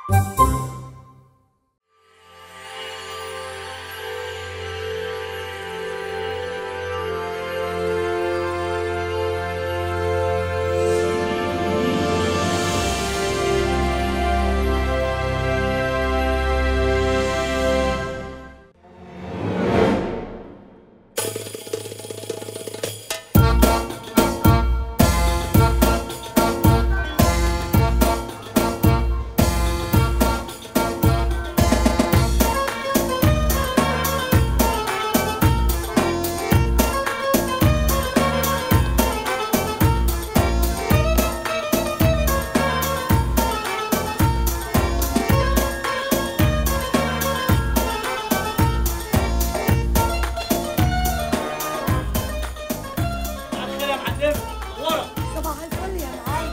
الخير يا معلم ورا صباح الفل يا معلم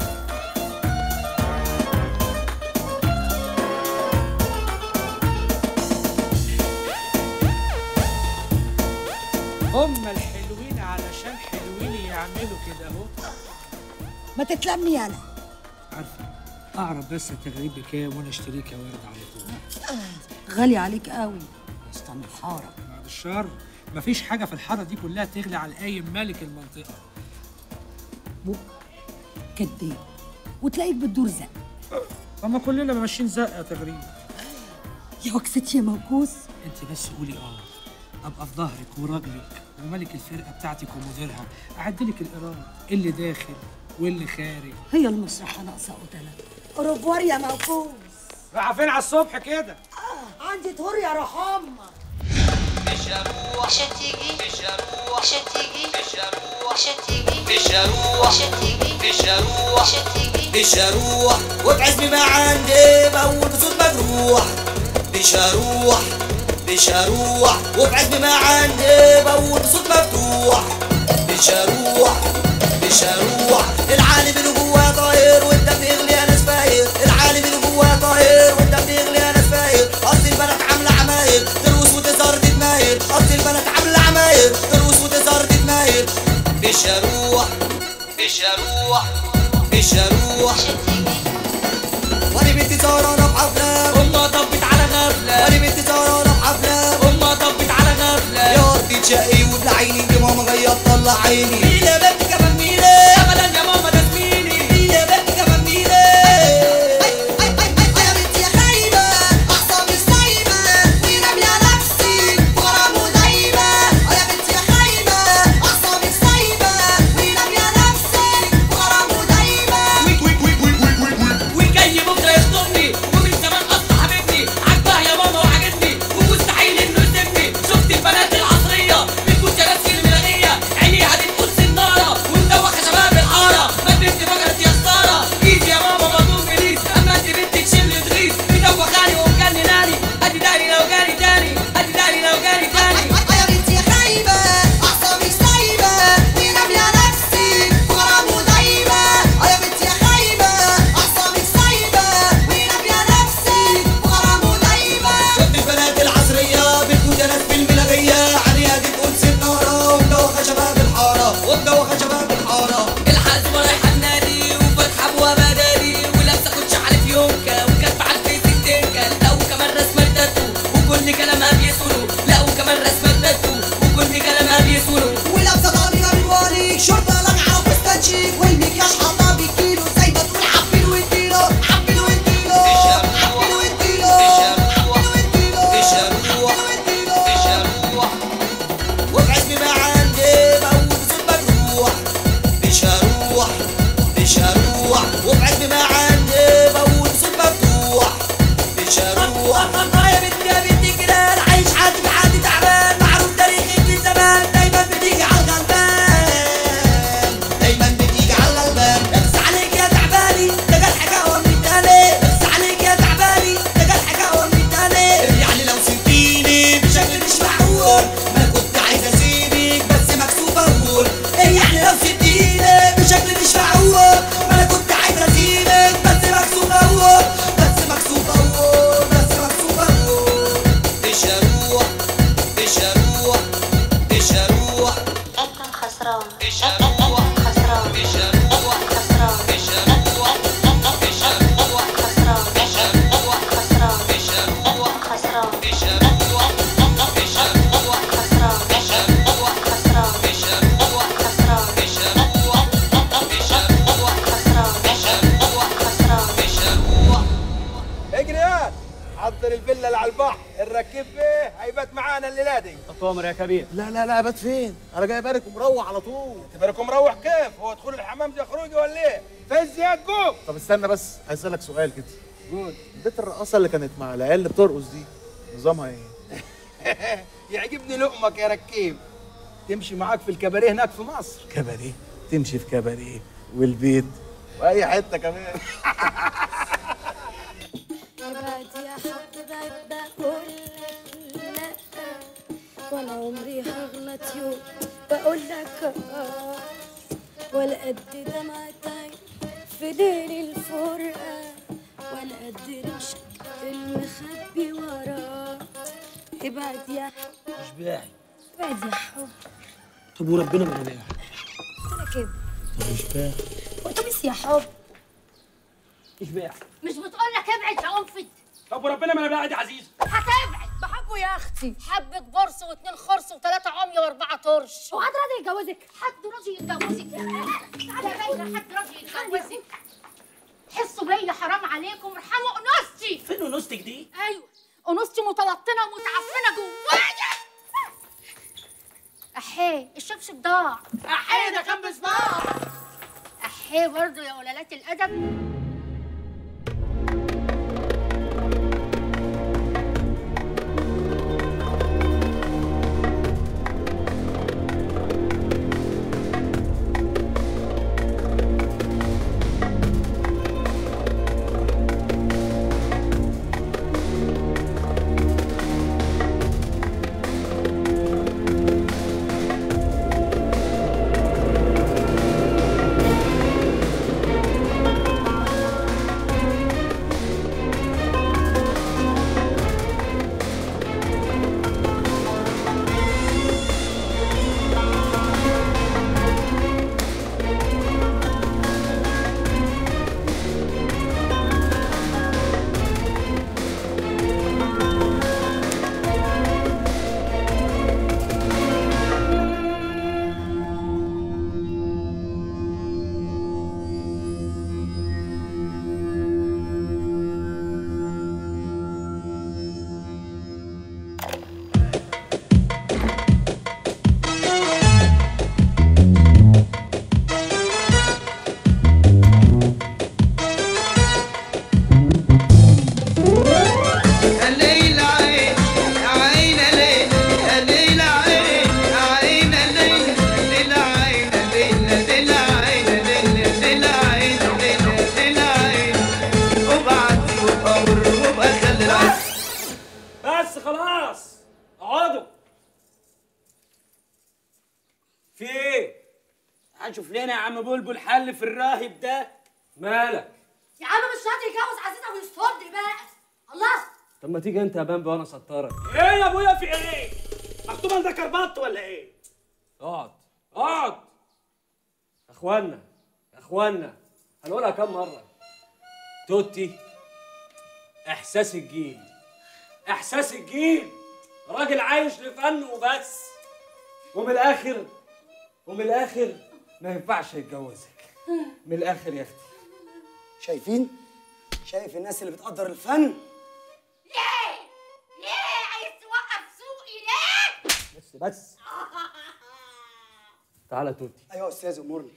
هم الحلوين علشان حلوين يعملوا كده اهو ما تتلمي يالا عارفه اعرف بس التغريب بكام وانا اشتريك يا ورد على طول غالي عليك قوي استنى الحاره بعد الشر مفيش حاجه في الحاره دي كلها تغلي على قايم ملك المنطقه بو كداب وتلاقيك بتدور زق اما كلنا ماشيين زق يا تغريب يا وكستي يا موكوس انت بس قولي اه ابقى في ظهرك وراجلك وملك الفرقه بتاعتك ومديرها اعدلك الايراد اللي داخل واللي خارج هي المسرحه ناقصه قتله اوروبوار يا موكوس رايحه فين على الصبح كده عندي طور يا روح امك عشان تيجي عشان تيجي عشان تيجي عشان تيجي عشان تيجي مش هروح وبعزمي ما عندي بقول بصوت مجروح مش هروح مش هروح وبعزمي ما عندي بقول بصوت مفتوح مش هروح مش هروح العالم اللي جواه طاير وانت بتغلي انا سفاير العالم اللي جواه طاير وانت بتغلي انا سفاير اصل البنات عامله عماير ترقص وتظهر تتمايل اصل البنات عامله عماير ترقص وتظهر تتمايل مش هروح مش هروح مش هروح عشان تيجي وانا بنتي سهرانة في حفلة امها طبت على غفلة وانا بنتي سهرانة في حفلة امها طبت على غفلة يا ارضي تشقي وابن عيني دي ماما جاية تطلع عيني مين يا بنتي كمان مين ابدا يا ماما ده زميلي مين يا بنتي كمان مين يا بنتي يا خايبة أعصابي سايبة ورامية نفسي غرام ودايبة يا بنتي يا خايبة أعصابي سايبة ورامية نفسي غرام ودايبة وجاي بكرة يخطبني ومن زمان قصد حبيبني عجبها يا ماما وعجبني ومستحيل انه يسيبني شفت البنات العصرية بتكون جراسي الملغية عينيها بتكون سنارة ومدوخة شباب الحارة ما البنت فجرت يا خسارة ايدي يا ماما مضمون بليس اما انت بنت تشيل تغيث مدوخاني ومجنناني ادي داري لو جاني تاني ادي داري لو جاني تاني يا بنتي يا خايبة أعصابي سايبة ورامية نفسي غرام ودايبة يا بنتي يا خايبة أعصابي سايبة ورامية نفسي غرام ودايبة شفت البنات العصرية بتكون جنات في الملغية عليها دي تقول سنارة ومدوخة شباب الحارة ومدوخة شباب الحارة الحزمة رايحة النادي وفاتحة أبواب نادي ولابسة كوتش على فيونكة وكاتبة على الفيس التنكة لا وكمان رسمة تاتو وكل كلامها بيسولو لا وكمان رسمة تاتو وكل كلامها بيسولو ولابسه ضربه بالواليك شرطه لمعه وفستان شيك والمكياج حاطه بالكيلو زي ما تقول عبيل واديله عبيل واديله عبيل واديله عبيل واديله مش هروح عبيل واديله مش هروح وبعزمي ما عندي بقول بصوت مجروح مش هروح مش هروح وبعزمي ما عندي بقول بصوت مفتوح مش هروح يا بنتي يا بنتي كده عايش حياتي بحد تعبان معروف تاريخي في الزمان دايما بتيجي حضر الفيلا اللي على البحر الركيب بيه هيبات معانا الليله دي تؤمر يا كبير لا لا لا بات فين انا جاي بارك ومروح على طول تباركم مروح كيف هو دخول الحمام زي خروجي ولا ايه فين زياد جوه طب استنى بس عايز اسالك سؤال كده قول بنت الرقاصه اللي كانت مع العيال اللي بترقص دي نظامها ايه يعجبني لقمك يا ركيب تمشي معاك في الكباريه هناك في مصر كباريه تمشي في كباريه والبيت واي حته كمان ابعد يا حب بعد بقول لك لا وانا عمري هغلط يوم بقول لك اه ولا قد دمعتك في ليل الفرقة ولا قد رمشك المخبي وراه ابعد يا حب اشباعي ابعد يا حب طب وربنا ما انا انا كده طب اشباعي اتوبيس يا حب اشباعي مش بتقول لك ابعد يا انفت طب وربنا ما انا قاعد يا عزيز هتبعد بحبه يا اختي حبة برص واتنين خرص وثلاثة عمية واربعة طرش وحد راضي يتجوزك حد راضي يتجوزك تعالى يا باينة حد راضي يتجوزك حسوا بيا حرام عليكم ارحموا انوثتي فين انوثتك دي؟ ايوه انوثتي متلطنة ومتعفنة جوايا احيه الشبشب ضاع احيه ده كان بصباع احيه برضه يا ولالات الادب الليل عين عين الليل الليل عين عين الليل الليل عين الليل الليل عين الليل الليل عين الليل الليل عين وبعدي وبأمر وبأخلي العين بس خلاص اقعدوا في ايه؟ هنشوف لنا يا عم بلبل حل في الراهب ده مالك؟ يا عم مش راضي يتجوز عزيزة ويصفرني بقى الله طب ما تيجي انت يا بامبا وانا اسطرك ايه يا ابويا في ايه؟ مكتوب عندك كربط ولا ايه؟ اقعد اقعد يا اخوانا يا اخوانا هنقولها كام مره توتي احساس الجيل احساس الجيل راجل عايش لفن وبس ومن الاخر ومن الاخر ما ينفعش يتجوزك من الاخر يا اختي شايفين؟ شايف الناس اللي بتقدر الفن؟ ليه؟ ليه عايز توقف سوقي ليه؟ بس بس تعالى توتي ايوه يا استاذ امرني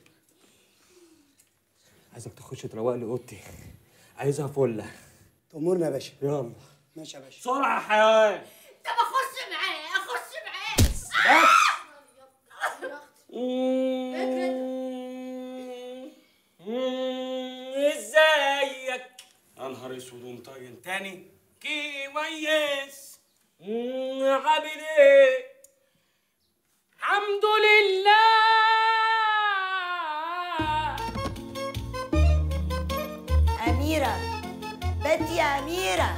عايزك تخش تروق لي اوضتي عايزها فله تأمرنا يا باشا يلا ماشي يا باشا بسرعه يا حيوان طب اخش معاه اخش معاه ازيك يا نهار اسود ومطين تاني كويس مم، عامل ايه الحمد لله أميرة بنتي يا أميرة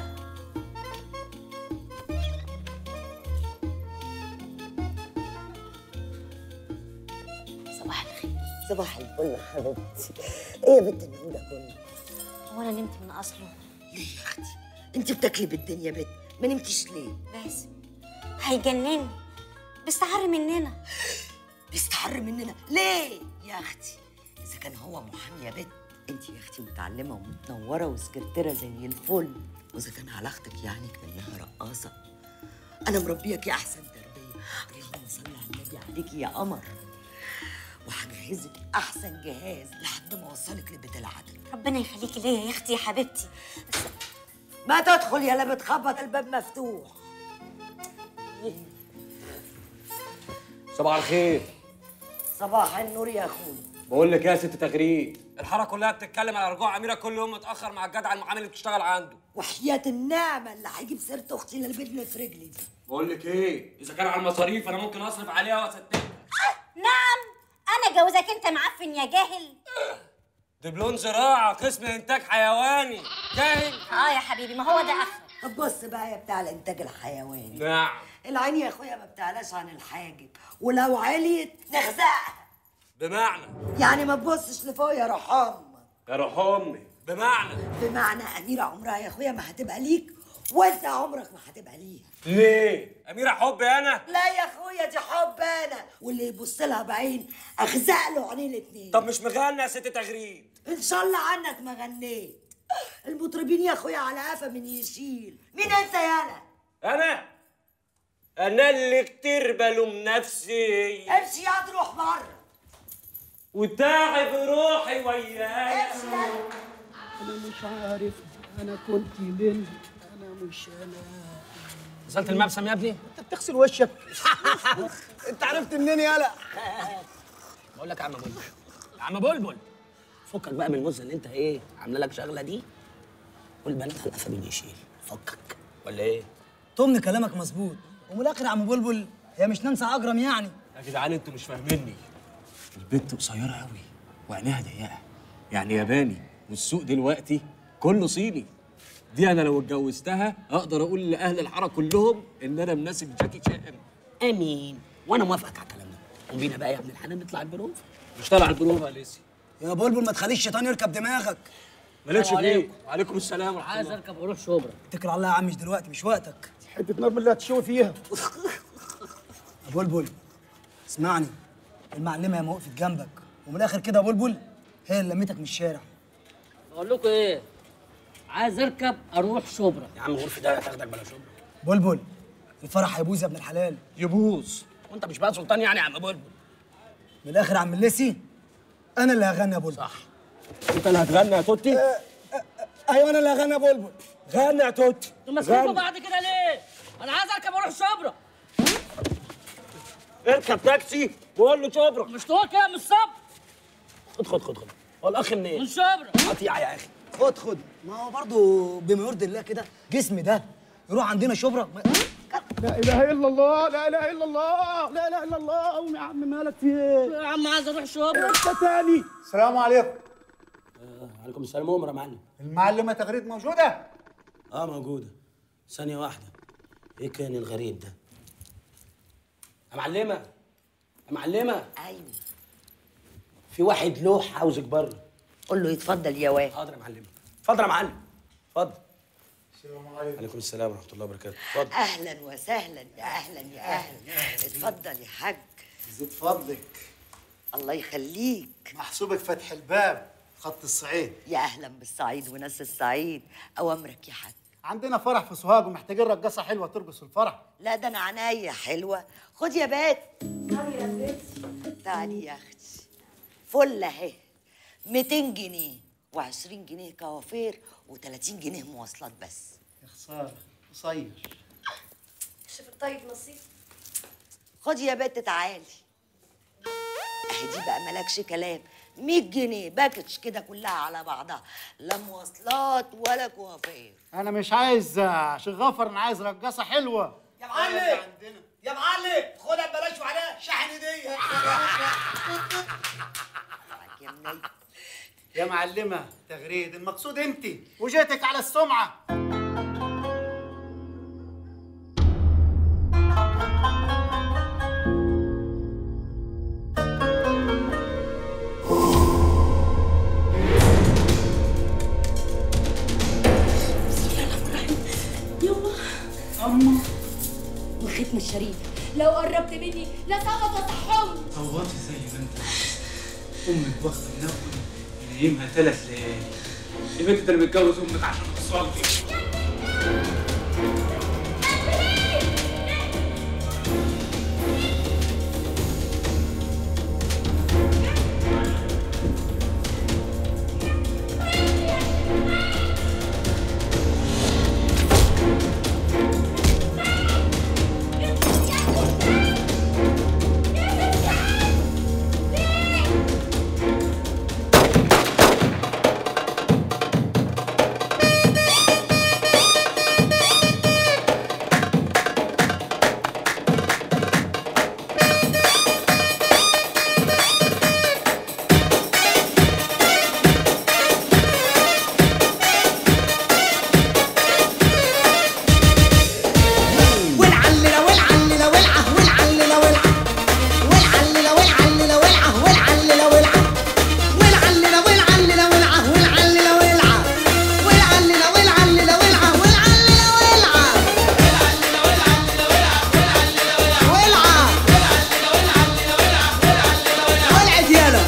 صباح الخير صباح الفل يا حبيبتي ايه يا بنت النوم ده كله هو انا نمت من اصله ليه يا اختي انت بتاكلي بالدنيا بنت ما نمتيش ليه باسم هيجنني بيستعر مننا بيستحر مننا ليه يا اختي اذا كان هو محامي يا بنت انت يا اختي متعلمه ومتنوره وسكرتيره زي الفل واذا كان على اختك يعني كانها رقاصه انا مربيك يا احسن تربيه اللهم صل على النبي عليكي يا قمر وهجهزك احسن جهاز لحد ما اوصلك لبيت العدل ربنا يخليكي ليا يا اختي يا حبيبتي ما تدخل يا لا بتخبط الباب مفتوح صباح الخير صباح النور يا اخوي بقول لك يا ست تغريد الحاره كلها بتتكلم على رجوع اميره كل يوم متاخر مع الجدع المعامل اللي بتشتغل عنده وحياة النعمة اللي هيجيب سيرة أختي للبيت اللي في رجلي دي بقول لك ايه اذا كان على المصاريف انا ممكن اصرف عليها واستك نعم انا جوزك انت معفن يا جاهل دبلوم زراعه قسم انتاج حيواني جاهل اه يا حبيبي ما هو ده اخرك طب بص بقى يا بتاع الإنتاج الحيواني نعم العين يا أخويا ما بتعلاش عن الحاجب ولو عليت نغزقها بمعنى يعني ما تبصش لفوق يا روح أمك يا روح امي بمعنى بمعنى أميرة عمرها يا أخويا ما هتبقى ليك وأنت عمرك ما هتبقى ليها ليه اميره حبي انا لا يا أخويا دي حب أنا واللي يبص لها بعين أغزق له عينيه الاتنين طب مش مغنى يا ست تغريد ان شاء الله عنك ما غنيت المطربين يا اخويا على قفا من يشيل مين انت يالا انا انا اللي كتير بلوم نفسي امشي يا تروح بره وتعب روحي ويايا امشي يالا انا مش عارف انا كنت من انا مش انا وصلت المبسم يا ابني انت بتغسل وشك انت عرفت منين يالا بقول لك يا عم بلبل يا عم بلبل فكك بقى من المزه اللي انت ايه عامله لك شغله دي والبنات على القفا بيشيل فكك ولا ايه طمن كلامك مظبوط ومن الاخر يا عم بلبل هي مش نانسى عجرم يعني يا جدعان انتوا مش فاهميني البنت قصيره قوي وعينيها ضيقه يعني ياباني والسوق دلوقتي كله صيني دي انا لو اتجوزتها اقدر اقول لاهل الحاره كلهم ان انا مناسب جاكي شان امين وانا موافقك على الكلام ده قوم بينا بقى يا ابن الحلال نطلع البروف مش طالع البروف يا ليسي يا بلبل ما تخليش الشيطان يركب دماغك مالكش السلام فيه عليكم. وعليكم السلام ورحمه عايز الله اركب واروح شبرا اتكل على الله يا عم مش دلوقتي مش وقتك حته نار من اللي هتشوي فيها يا بلبل اسمعني المعلمه يا ما وقفت جنبك ومن الاخر كده يا بلبل هي اللي لمتك من الشارع اقول لكم ايه عايز اركب اروح شبرا يا عم غرفه ده هتاخدك بلا شبرا بلبل الفرح هيبوظ يا ابن الحلال يبوظ وانت مش بقى سلطان يعني يا عم بلبل من الاخر يا عم الليسي انا اللي هغني يا بلبل صح انت اللي هتغني يا توتي ايوه انا اللي هغني يا بلبل غني يا توتي انتوا ماسكين بعض كده ليه؟ انا عايز اركب اروح شبرا اركب تاكسي وقول له شبرا مش تقول كده من الصبر خد خد خد خد هو الاخ منين؟ من شبرا قطيعه يا اخي خد خد ما هو برضه بما يرضي الله كده جسمي ده يروح عندنا شبرا ما- لا اله الا الله لا اله الا الله لا اله الا الله قوم يا عم مالك في ايه يا عم عايز اروح شبرا انت تاني السلام عليكم عليكم السلام عمر يا معلم المعلمه تغريد موجوده اه موجوده ثانيه واحده ايه كان الغريب ده يا معلمه يا معلمه ايوه في واحد لوح عاوزك بره قول له يتفضل يا واد حاضر يا معلمه اتفضل يا معلم اتفضل السلام عليكم عليكم السلام ورحمه الله وبركاته اتفضل اهلا وسهلا يا اهلا يا اهلا اتفضل يا حاج زيد فضلك الله يخليك محسوبك فتح الباب خط الصعيد يا اهلا بالصعيد وناس الصعيد اوامرك يا حاج عندنا فرح في سوهاج ومحتاجين رقاصه حلوه ترقص في الفرح لا ده انا عناية حلوة خد يا بات تعالي يا بنتي تعالي يا اختي فل اهي 200 جنيه و20 جنيه كوافير و30 جنيه مواصلات بس يا خساره قصير شوف الطيب نصيب خد يا بت تعالي اهي دي بقى مالكش كلام 100 جنيه باكج كده كلها على بعضها لا مواصلات ولا كوافير انا مش عايز آه، شيخ غفر انا عايز رقاصه حلوه يا معلم يا معلم خدها ببلاش وعليها شحن هديه يا منيل يا معلمه تغريد المقصود انت وجيتك على السمعه يما اما والختم الشريف لو قربت مني لا سقط وصحهم صوتي زي ما انت امك واخده النبوي نايمها ثلاث ليالي يا بنت ده انا متجوز امك عشان تصلي والعللة والعللة والعه والعللة والعه والعللة والعللة والعه والعللة والعه والعللة والعللة والعه والعللة والعه والعللة والعللة والعه والعللة والعه والعه والعت يالا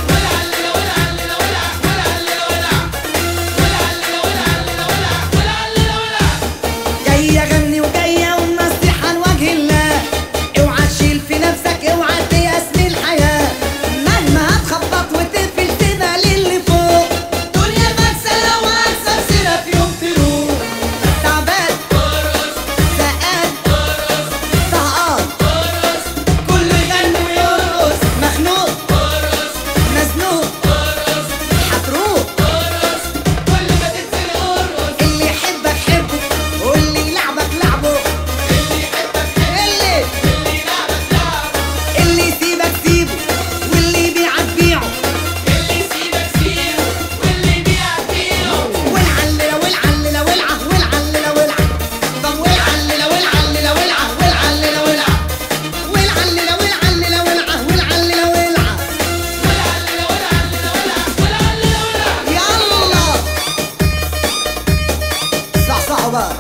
جاي اغني وجايه والنصيحه لوجه الله اوعى تشيل في نفسك اوعى تيأس من الحياه مهما هتخبط وتقفل تبقى للي فوق دنيا مكسله وهكسب سيره في يوم تروح تعبان زقان طهقان كله يغني ويرقص مخنوق مزنوق هتروح كل ما تنزل ارقص اللي يحبك حبه واللي يلعبك لعبه اللي يحبك اللي اللي يلعبك لعبه اللي يسيبك سيبه واللي يبيعك بيعه اللي يسيبك سيبه واللي يبيعك بيعه والعللة والعللة والعه والعللة والعه طب والعللة والعللة والعه والعللة والعه والعللة والعللة والعه والعللة والعه يلا صحصحوا بقى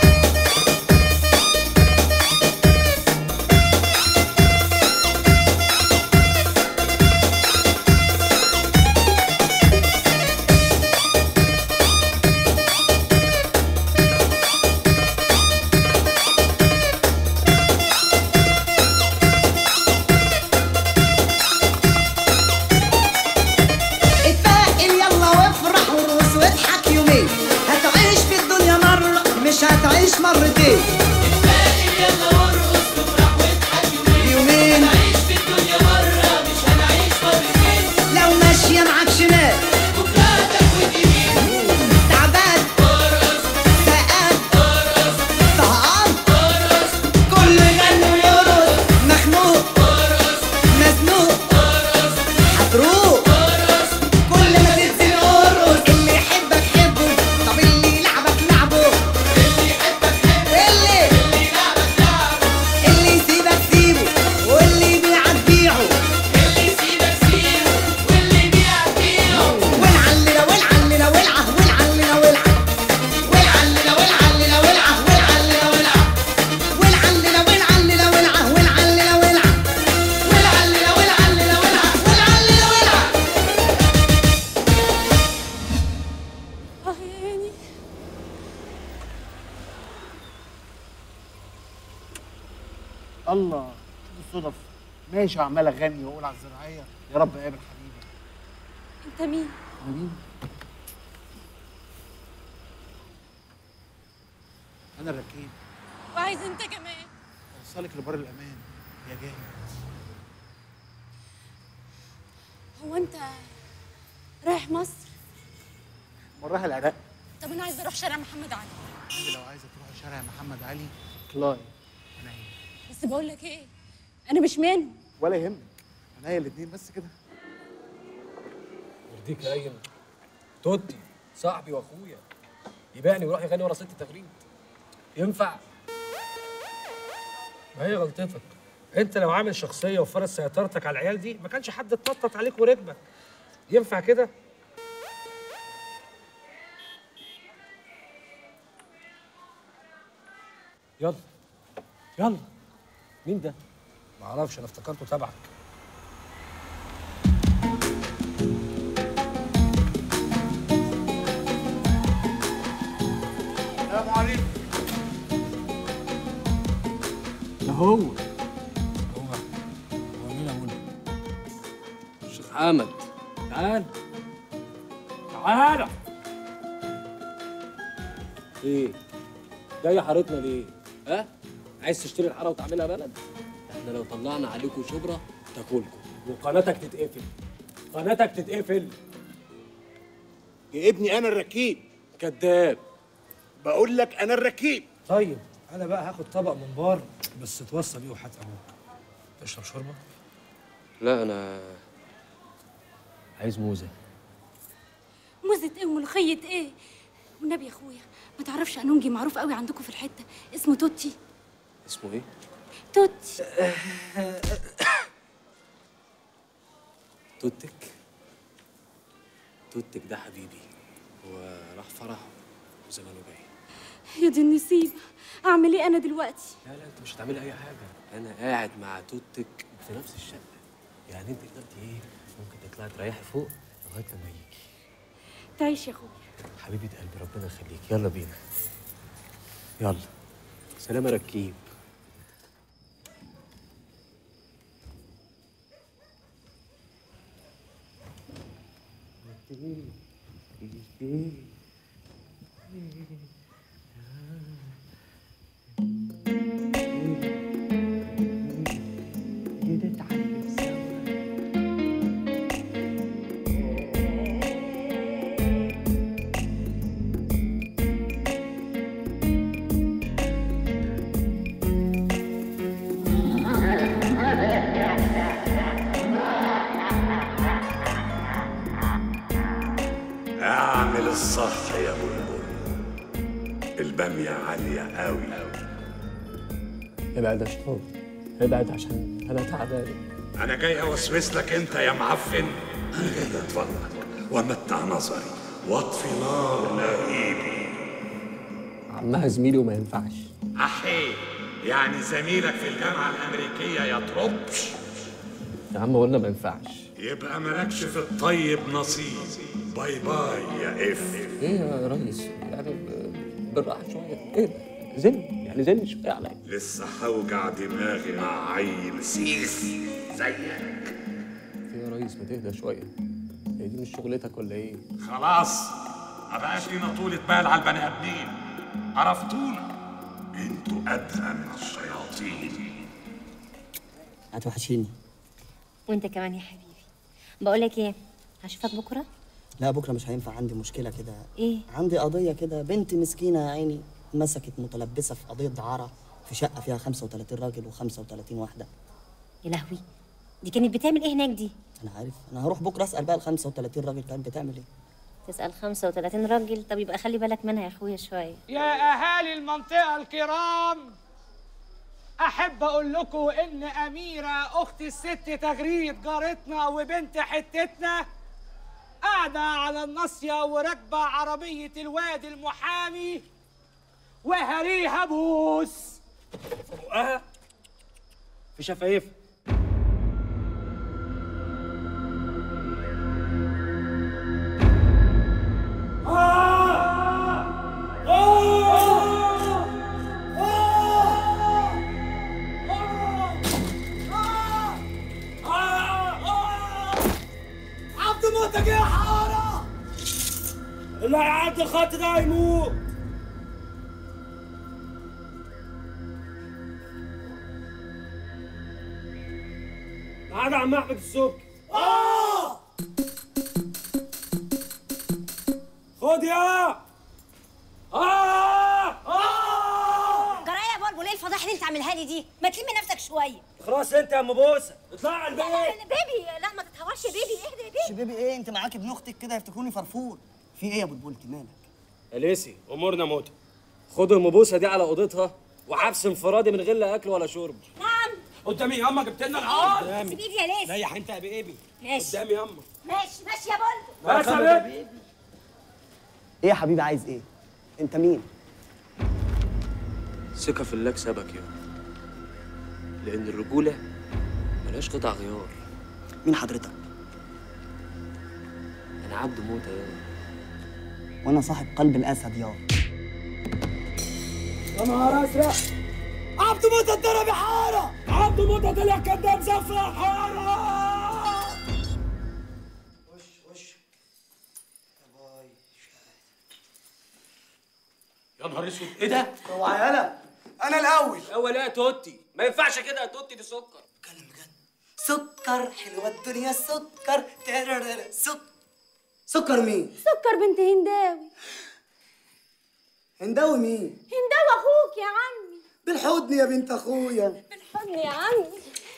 اتفائل يلا وافرح ورقص واضحك يومين هتعيش في الدنيا مرة مش هتعيش مرتين اتفائل يلا وارقص وافرح واضحك يومين يومين هتعيش في الدنيا مرة مش هنعيش مرتين لو ماشية معاك شمال بكراتك ويمين تعبان ارقص زقان ارقص طهقان ارقص كله يغني ويرقص مخنوق ارقص مزنوق ارقص هتروق كل ما تنزل ارقص اللي يحبك حبه طب اللي يلعبك لعبه اللي يحبك حبه اللي اللي يلعبك لعبه اللي يسيبك سيبه واللي يبيعك بيعه اللي يسيبك سيبه واللي يبيعك بيعه والعللة والعللة والعه والعللة والعه والعللة والعللة والعه والعللة والعه والعللة والعللة والعه والعللة والعه والعللة والعللة والعه والعللة والعه اه يا عيني الله شوف الصدف ماشي وعمال اغني واقول على الزراعيه يا رب قابل حبيبي انت مين أنا مين؟ انا الركيب وعايز انت كمان اوصلك لبر الامان يا جامد هو انت رايح مصر وراها العراق طب انا عايزه اروح شارع محمد علي انت لو عايزه تروحي شارع محمد علي اطلعي انا هنا بس بقول لك ايه انا مش منه ولا يهمك انا هي الاثنين بس كده يرضيك يا ايمن توتي صاحبي واخويا يبيعني ويروح يغني ورا ست تغريد ينفع ما هي غلطتك انت لو عامل شخصيه وفرض سيطرتك على العيال دي ما كانش حد اتنطط عليك وركبك ينفع كده يلا يلا مين ده ما اعرفش انا افتكرته تبعك السلام عليكم ده هو هو مين يا منى؟ الشيخ حمد تعال تعال ايه جاي حارتنا ليه ها عايز تشتري الحاره وتعملها بلد احنا لو طلعنا عليكم شبرا تاكلكم وقناتك تتقفل قناتك تتقفل يا ابني انا الركيب كذاب بقول لك انا الركيب طيب انا بقى هاخد طبق من بار بس توصى بيه وحات ابوك تشرب شوربه لا انا عايز موزه موزة ايه وملوخية ايه والنبي يا اخويا ما تعرفش انونجي معروف قوي عندكم في الحتة اسمه توتي اسمه ايه توتي توتك توتك ده حبيبي هو راح فرح وزمانه جاي يا دي النسيب اعمل ايه انا دلوقتي لا لا انت مش هتعملي اي حاجه انا قاعد مع توتك في نفس الشقه يعني انت دلوقتي ايه ممكن تطلعي تريحي فوق لغايه لما يجي تعيش يا اخويا حبيبه قلبي ربنا يخليك يلا بينا يلا سلام يا ركيب اعمل الصح يا بلبل البامية عالية قوي ابعد يا شطاب ابعد عشان انا تعبان انا جاي اوسوس لك انت يا معفن انا جاي اتفرج وامتع نظري واطفي نار لهيبي عمها زميلي وما ينفعش احي يعني زميلك في الجامعة الأمريكية يا تربش يا عم قلنا ما ينفعش يبقى مالكش في الطيب نصيب باي باي يا اف ايه يا ريس يعني ب- بالراحه شويه ايه زن يعني زن شويه عليا لسه هوجع دماغي مع عيل سيس زيك في يا ريس ما تهدى شويه هي دي مش شغلتك ولا ايه خلاص مبقاش لينا طولة بال على البني ادمين عرفتونا انتوا ادهى من الشياطين هتوحشيني وانت كمان يا حبيبي بقول لك ايه هشوفك بكره لا بكره مش هينفع عندي مشكله كده ايه عندي قضيه كده بنت مسكينه يا عيني مسكت متلبسه في قضيه دعاره في شقه فيها 35 راجل و35 واحده يا لهوي دي كانت بتعمل ايه هناك دي انا عارف انا هروح بكره اسال بقى ال 35 راجل كانت بتعمل ايه تسال 35 راجل طب يبقى خلي بالك منها يا اخويا شويه يا أهالي المنطقة الكرام أحب أقول لكم إن أميرة أخت الست تغريد جارتنا وبنت حتتنا قاعدة على الناصية وراكبة عربية الواد المحامي وهريها بوس بقها في شفايفها عبد موتك يا حارة اللي هيعدي الخط ده هيموت تعالى يا عم احمد السبكي خد يا جرايه يا بلبل ايه الفضايح اللي انت عاملها لي دي ما تلمي نفسك شويه خلاص انت يا ام بوسه اطلعي على البيت بيبي لا ما تتهورش يا بيبي اهدى يا بيبي شبيبي ايه انت معاك ابن اختك كده يفتكروني فرفور في ايه يا بلبل مالك اليسي امورنا موتة خدوا ام بوسه دي على اوضتها وحبس انفرادي من غير لا اكل ولا شرب نعم قدامي ياما جبت لنا العار سيب ايدي يا ليس ريح انت يا بيبي ماشي قدامي ياما ماشي ماشي يا بلبل بس يا بيبي ايه يا حبيبي عايز ايه انت مين ثقة في الله كسبك يا لأن الرجولة ملهاش قطع غيار مين حضرتك أنا عبد موتة يا وانا صاحب قلب الاسد يا يا نهار ازرق عبد موتة اتضرب يا حاره عبد موتة طلع كداب زفه يا حاره يا نهار اسود ايه ده؟ اوعى يالا انا الاول اول ايه يا توتي ما ينفعش كده يا توتي دي سكر سكر حلوه الدنيا سكر تررر سكر سكر مين؟ سكر بنت هنداوي هنداوي مين؟ هنداوي اخوك يا عمي بالحضن يا بنت اخويا بالحضن يا عمي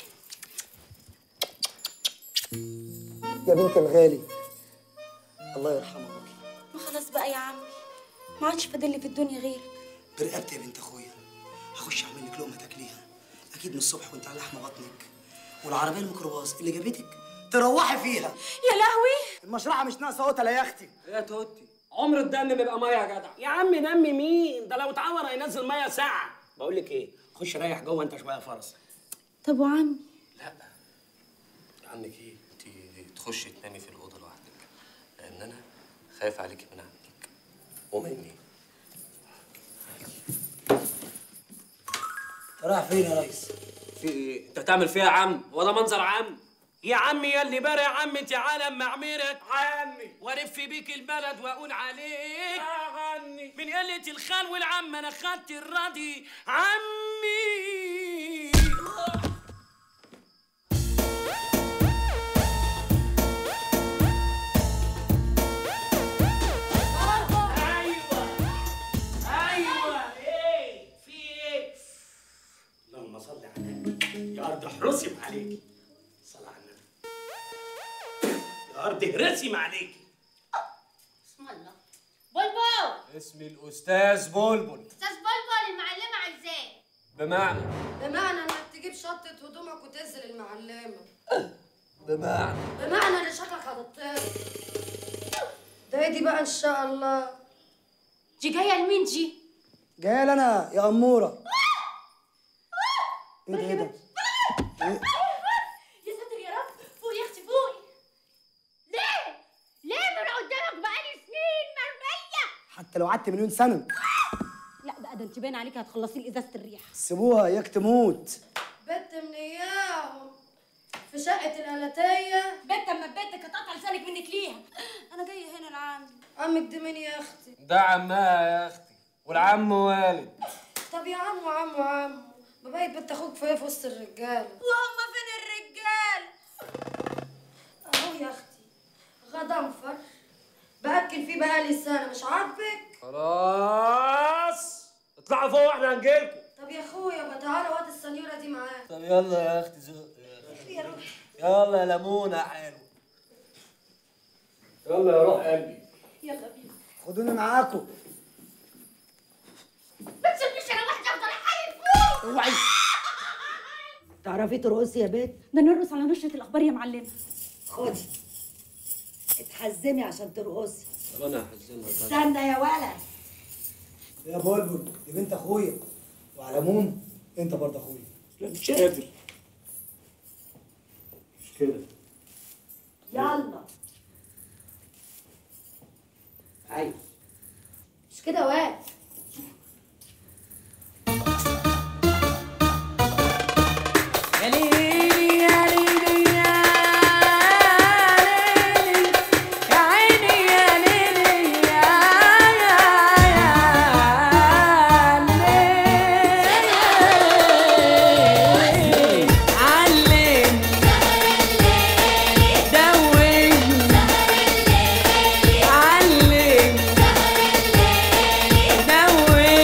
يا بنت الغالي الله يرحمه ما خلاص بقى يا عمي ما عادش فاضل لي في الدنيا غيرك برقبتي يا بنت اخويا هخش اعمل لك لقمه تاكليها اكيد من الصبح وانت على لحم بطنك والعربيه الميكروباص اللي جابتك تروحي فيها يا لهوي المشرحه مش ناقصه قتله يا اختي يا توتي عمر الدم بيبقى ميه يا جدع يا عم دم مين ده لو اتعور هينزل ميه ساعه بقول لك ايه خش ريح جوه انت شويه فرس طب وعمي عنك ايه؟ انت تخشي تنامي في الاوضه لوحدك لان انا خايف عليكي من عنك ومني رايح فين يا ريس؟ في ايه؟ انت بتعمل فيها يا عم؟ هو ده منظر عم؟ يا عمي يا اللي بارع عمي تعالى اما اعمرك عمي والف بيك البلد واقول عليك غني من قله الخال والعم انا خدت الراضي عمي ايوه ايه في ايه اللهم صل على النبي يا ارض احرسي عليكي صل على النبي يا ارض اهرسي عليكي اسم الله بلبل اسمي الاستاذ بلبل استاذ بلبل المعلمه عايزاه بمعنى بمعنى انك تجيب شطة هدومك وتنزل المعلمة بمعنى بمعنى ان شكلك هتطير ده دي بقى ان شاء الله دي جايه لمين دي؟ جايه لي انا يا اموره ايه ده ايه ده؟ يا ساتر يا رب فوقي يا اختي فوقي ليه؟ ليه من قدامك بقالي سنين مرميه؟ حتى لو قعدت مليون سنه لا بقى ده انت باين عليكي هتخلصي لي ازازه الريح سيبوها اياك تموت بنت من اياهم في شقة الآلاتية بنت اما بنتك هتقطع لسانك منك ليها انا جايه هنا العم عمك دي مين يا اختي ده عمها يا اختي والعم والد طب يا عم عم عم ببيت بنت اخوك في في وسط الرجاله وهم فين الرجال اهو يا اختي غضنفر باكل فيه بقالي سنه مش عاجبك خلاص اطلعوا فوق واحنا هنجيلكم طب يا اخويا ما تعالى وقت السنيوره دي معاك طب يلا يا اختي زق يا روح يلا يا لمونه حلو يلا يا روح قلبي يلا بينا خدوني معاكم ما تسيبنيش انا واحده افضل احارب فوق اوعي تعرفي ترقصي يا بنت ده نرقص على نشره الاخبار يا معلمه خدي اتحزمي عشان ترقصي طب انا هحزنها طيب استنى يا ولد يا بلبل دي بنت اخويا وعلى العموم انت برضه اخويا لا مش قادر مش كده يلا ايوه مش كده واد يا ليلي يا ليلي يا ليلي يا عيني يا ليلي يا يا يا ليلي علم دوي علم دوي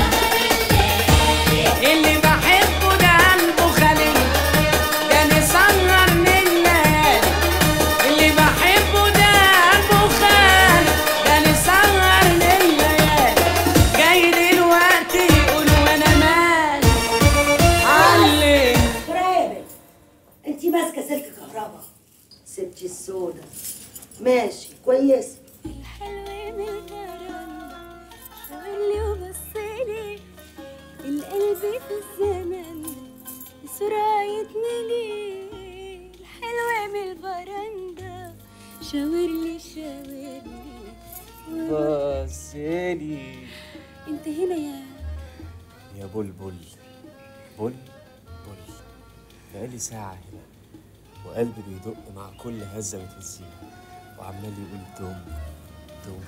اللي بحبه ده قلبه خليل كان يسهر من الليالي اللي بحبه ده قلبه خال كان يسهر من الليالي جاي دلوقتي يقول وانا مالي علم برافو انت ماسكه سلك كهرباء سبتي السودا ماشي كويس الحلو من الغرام شاورلي وبصلي القلب في الزمن بسرعة يتملي الحلوة من البرندة شاورلي شاورلي بصيلي انت هنا يا يا بلبل بل بل بقالي ساعة هنا وقلبي بيدق مع كل هزة بتهزيها وعمال يقول دم دم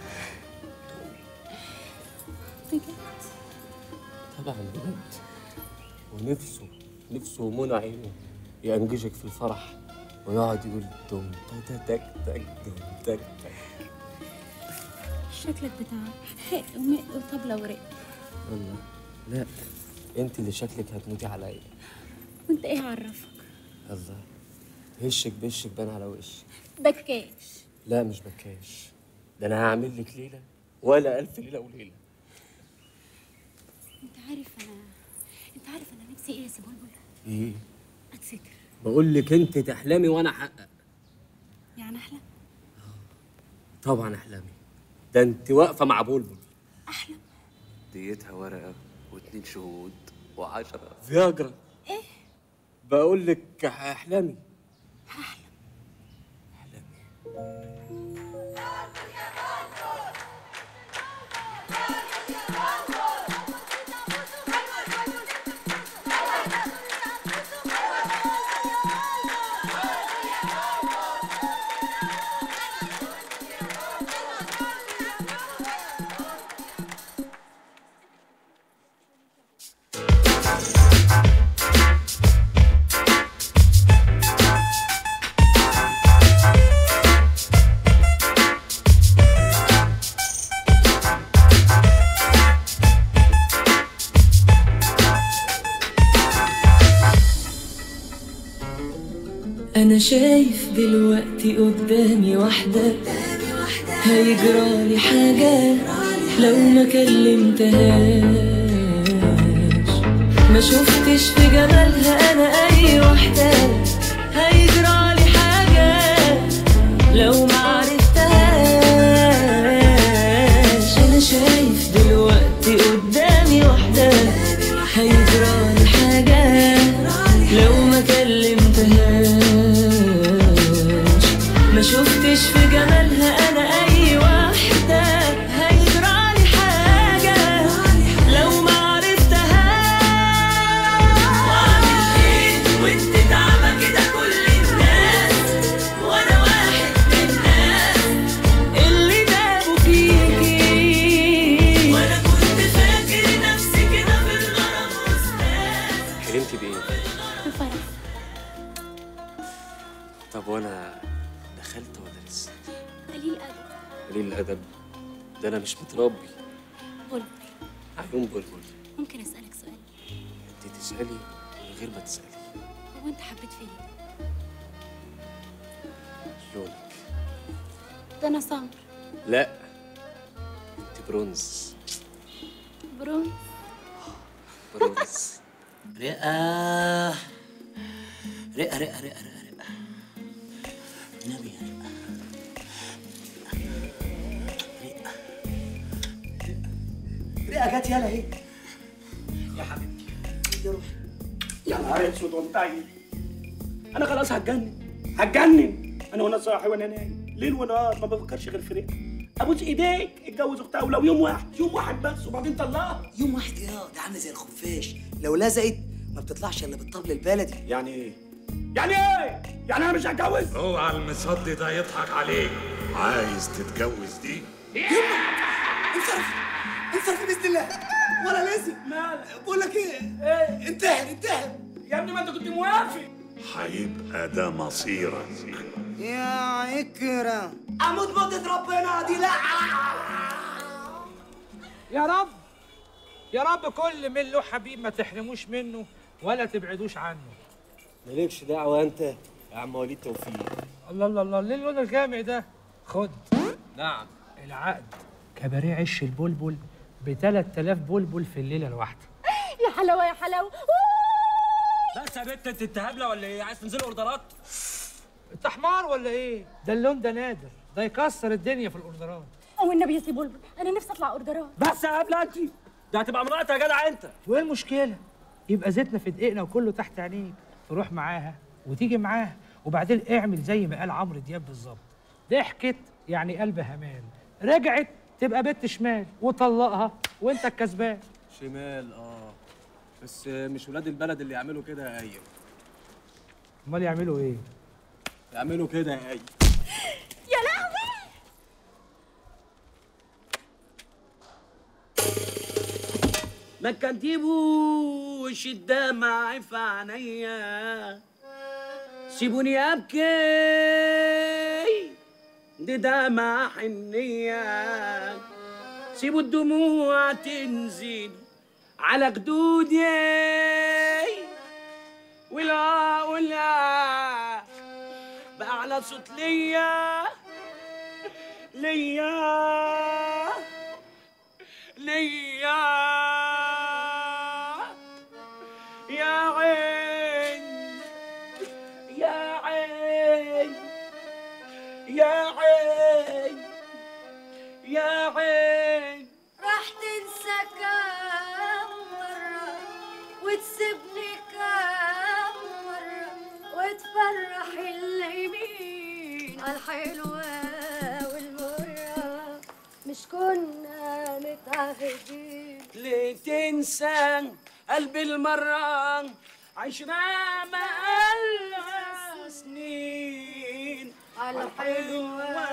بجد طبعا بجد ونفسه نفسه ومنى عينه ينجشك في الفرح ويقعد يقول دم تك تك تك دم تك تك شكلك بتاع حق ومق وطبلة ورق الله لا انت اللي شكلك هتموتي عليا وانت ايه عرفك الله هشك بشك بان على وشك بكاش لا مش بكاش ده انا هعمل لك ليله ولا الف ليله وليله انت عارف انا انت عارف انا نفسي ايه يا سي بلبل ايه اتستر بقول لك انت تحلمي وانا احقق يعني احلم طبعا احلامي ده انت واقفه مع بلبل احلم ديتها ورقه واتنين شهود وعشرة فياجرا ايه بقول لك احلامي أنا شايف دلوقتي قدامي واحدة هيجرالي حاجة لو ما كلمتهاش ما شفتش في جمالها أنا أي واحدة هيجرالي حاجة لو ما عرفتهاش أنا شايف دلوقتي قدامي واحدة هيجرالي حاجة لو ما كلمتهاش ما شفتش في جمالها انا اي واحدة هيجرالي حاجة لو ما عرفتهاش واعمل ايه وانت تعبى كده كل الناس وانا واحد من الناس اللي دابوا فيكي وانا كنت فاكر نفسي كده في الغرام حلمتي بايه الفرح طب وانا دخلت ولا لسه قليل ادب قليل الادب ده انا مش متربي بلبل عيون بلبل ممكن اسالك سؤال انت تسالي من غير ما تسالي هو انت حبيت فيا لونك ده انا سمر لا انت برونز برونز برونز رئة رئة رئة رئة رئة رئة نبي يا رئة رئة جت يلا اهي يا حبيبتي يا روحي يا نهار اسود وانتهي انا خلاص هتجنن هتجنن انا وانا صاحي وانا نايم ليل ونهار ما بفكرش غير في رئة ابوس ايديك اتجوز اختها ولو يوم واحد يوم واحد بس وبعدين طلقها يوم واحد ايه ده عامله زي الخفاش لو لزقت ما بتطلعش الا بالطبل البلدي يعني ايه؟ يعني ايه؟ يعني انا مش هتجوز؟ اوعى المصدي ده يضحك عليك عايز تتجوز دي انصرف انصرف باذن الله ولا لازم مالك؟ بقول لك ايه؟ ايه؟ انتحر انتحر يا ابني ما انت كنت موافق هيبقى ده مصيرك يا اكرم اموت موتة ربنا دي لا يا رب يا رب كل من له حبيب ما تحرموش منه ولا تبعدوش عنه مالكش دعوه انت يا عم وليد توفيق الله الله الله ليه اللون الجامع ده خد نعم العقد كباريه عش البلبل ب 3000 بلبل في الليله الواحده يا حلاوه يا حلاوه بس يا بنت انت هبله ولا ايه عايز تنزلي اوردرات انت حمار ولا ايه ده اللون ده نادر ده يكسر الدنيا في الاوردرات او النبي يا سي بلبل انا نفسي اطلع اوردرات بس يا هبله انت ده هتبقى مراتي يا جدع انت وايه المشكله يبقى زيتنا في دقيقنا وكله تحت عينيك تروح معاها وتيجي معاها وبعدين اعمل زي ما قال عمرو دياب بالظبط ضحكت يعني قلبها مال رجعت تبقى بنت شمال وطلقها وانت الكسبان شمال اه بس مش ولاد البلد اللي يعملوا كده يا ايوه امال يعملوا ايه يعملوا كده يا ايوه يا لهوي ما تكدبوش الدمع في عينيا سيبوني ابكي دي دمع حنية سيبوا الدموع تنزل على خدودي ولا ولا بأعلى صوت ليا ليا ليا يا عين يا عين يا عين يا عين راح تنسى كام مرة وتسيبني كام مرة وتفرح اليمين الحلوة والمرة مش كنا متعهدين ليه تنسى قلبي المرة عشرة ما سنين الحلوة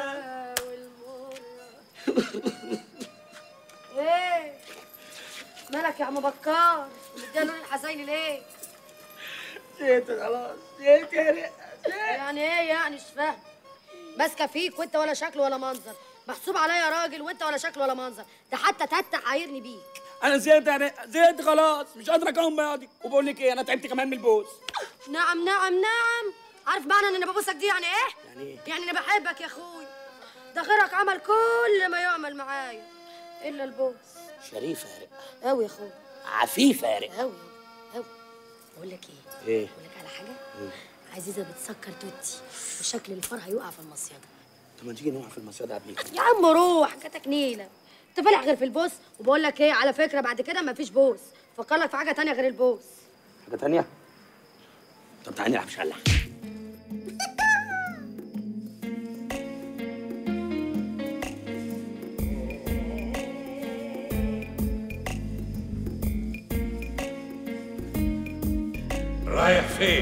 ايه مالك يا عم بكار مديها لون الحزين ليه زيت خلاص زيت يا رق يعني ايه يعني مش فاهم ماسكه فيك وانت ولا شكل ولا منظر محسوب عليا يا راجل وانت ولا شكل ولا منظر ده حتى تتح عايرني بيك انا زهقت يا رق زهقت خلاص مش قادر اقاوم بعضك وبقول لك ايه انا تعبت كمان من البوس نعم نعم نعم عارف معنى ان انا ببوسك دي يعني ايه يعني ايه يعني انا بحبك يا اخوي ده غيرك عمل كل ما يعمل معايا الا البوس شريفه يا رق قوي يا اخوي عفيفه يا رق قوي قوي بقول لك ايه ايه اقول لك على حاجه عزيزه بتسكر توتي وشكل الفرح هيقع في المصيده طب ما تيجي نقع في المصيده قبليك يا عم روح جاتك نيله انت فالح غير في البوس وبقول لك ايه على فكره بعد كده مفيش بوس فكر لك في حاجه تانية غير البوس حاجه تانية طب تعالى نلعب شلح رايح فين؟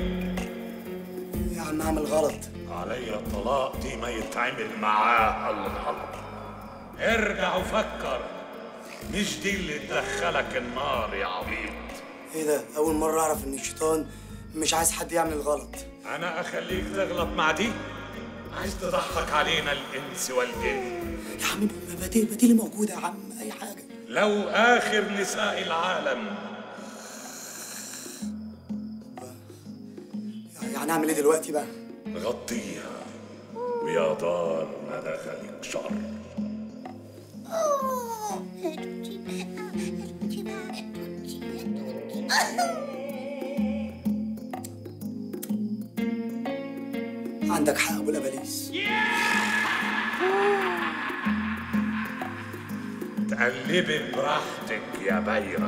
يا عم اعمل غلط علي الطلاق دي ما يتعمل معاها الغلط ارجع وفكر مش دي اللي تدخلك النار يا عبيط ايه ده اول مره اعرف ان الشيطان مش عايز حد يعمل الغلط انا اخليك تغلط مع دي عايز تضحك علينا الانس والجن يا عم بديل بديل موجوده يا عم اي حاجه لو اخر نساء العالم يعني اعمل ايه دلوقتي بقى غطيها ويا دار ما دخلك شر عندك حق ابو الاباليس تقلبي براحتك يا بيرة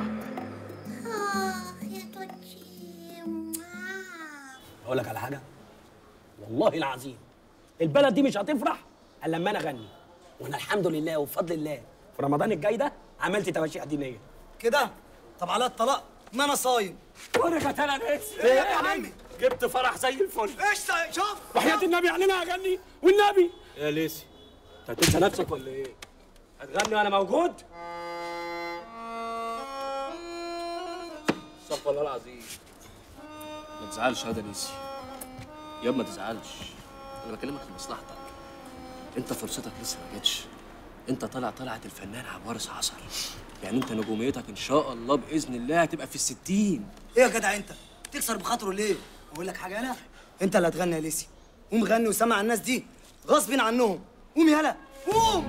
اقول لك على حاجه والله العظيم البلد دي مش هتفرح الا لما انا اغني وانا الحمد لله وبفضل الله في رمضان الجاي ده عملت تواشيح دينيه كده طب على الطلاق ما انا صايم ورجعت انا نفسي ايه يا عمي جبت فرح زي الفل ايش ده؟ شوف وحياة النبي علينا اغني والنبي يا ليسي انت هتنسى نفسك ولا ايه؟ هتغني وانا موجود؟ استغفر الله العظيم ما تزعلش يا ليسي ياب ما تزعلش انا بكلمك لمصلحتك انت فرصتك لسه ما جاتش انت طالع طلعت الفنان عبارس عصر يعني انت نجوميتك ان شاء الله باذن الله هتبقى في الستين ايه يا جدع انت تكسر بخاطره ليه اقول لك حاجه انا انت اللي هتغني يا ليسي قوم غني وسمع الناس دي غصب عنهم قوم يلا قوم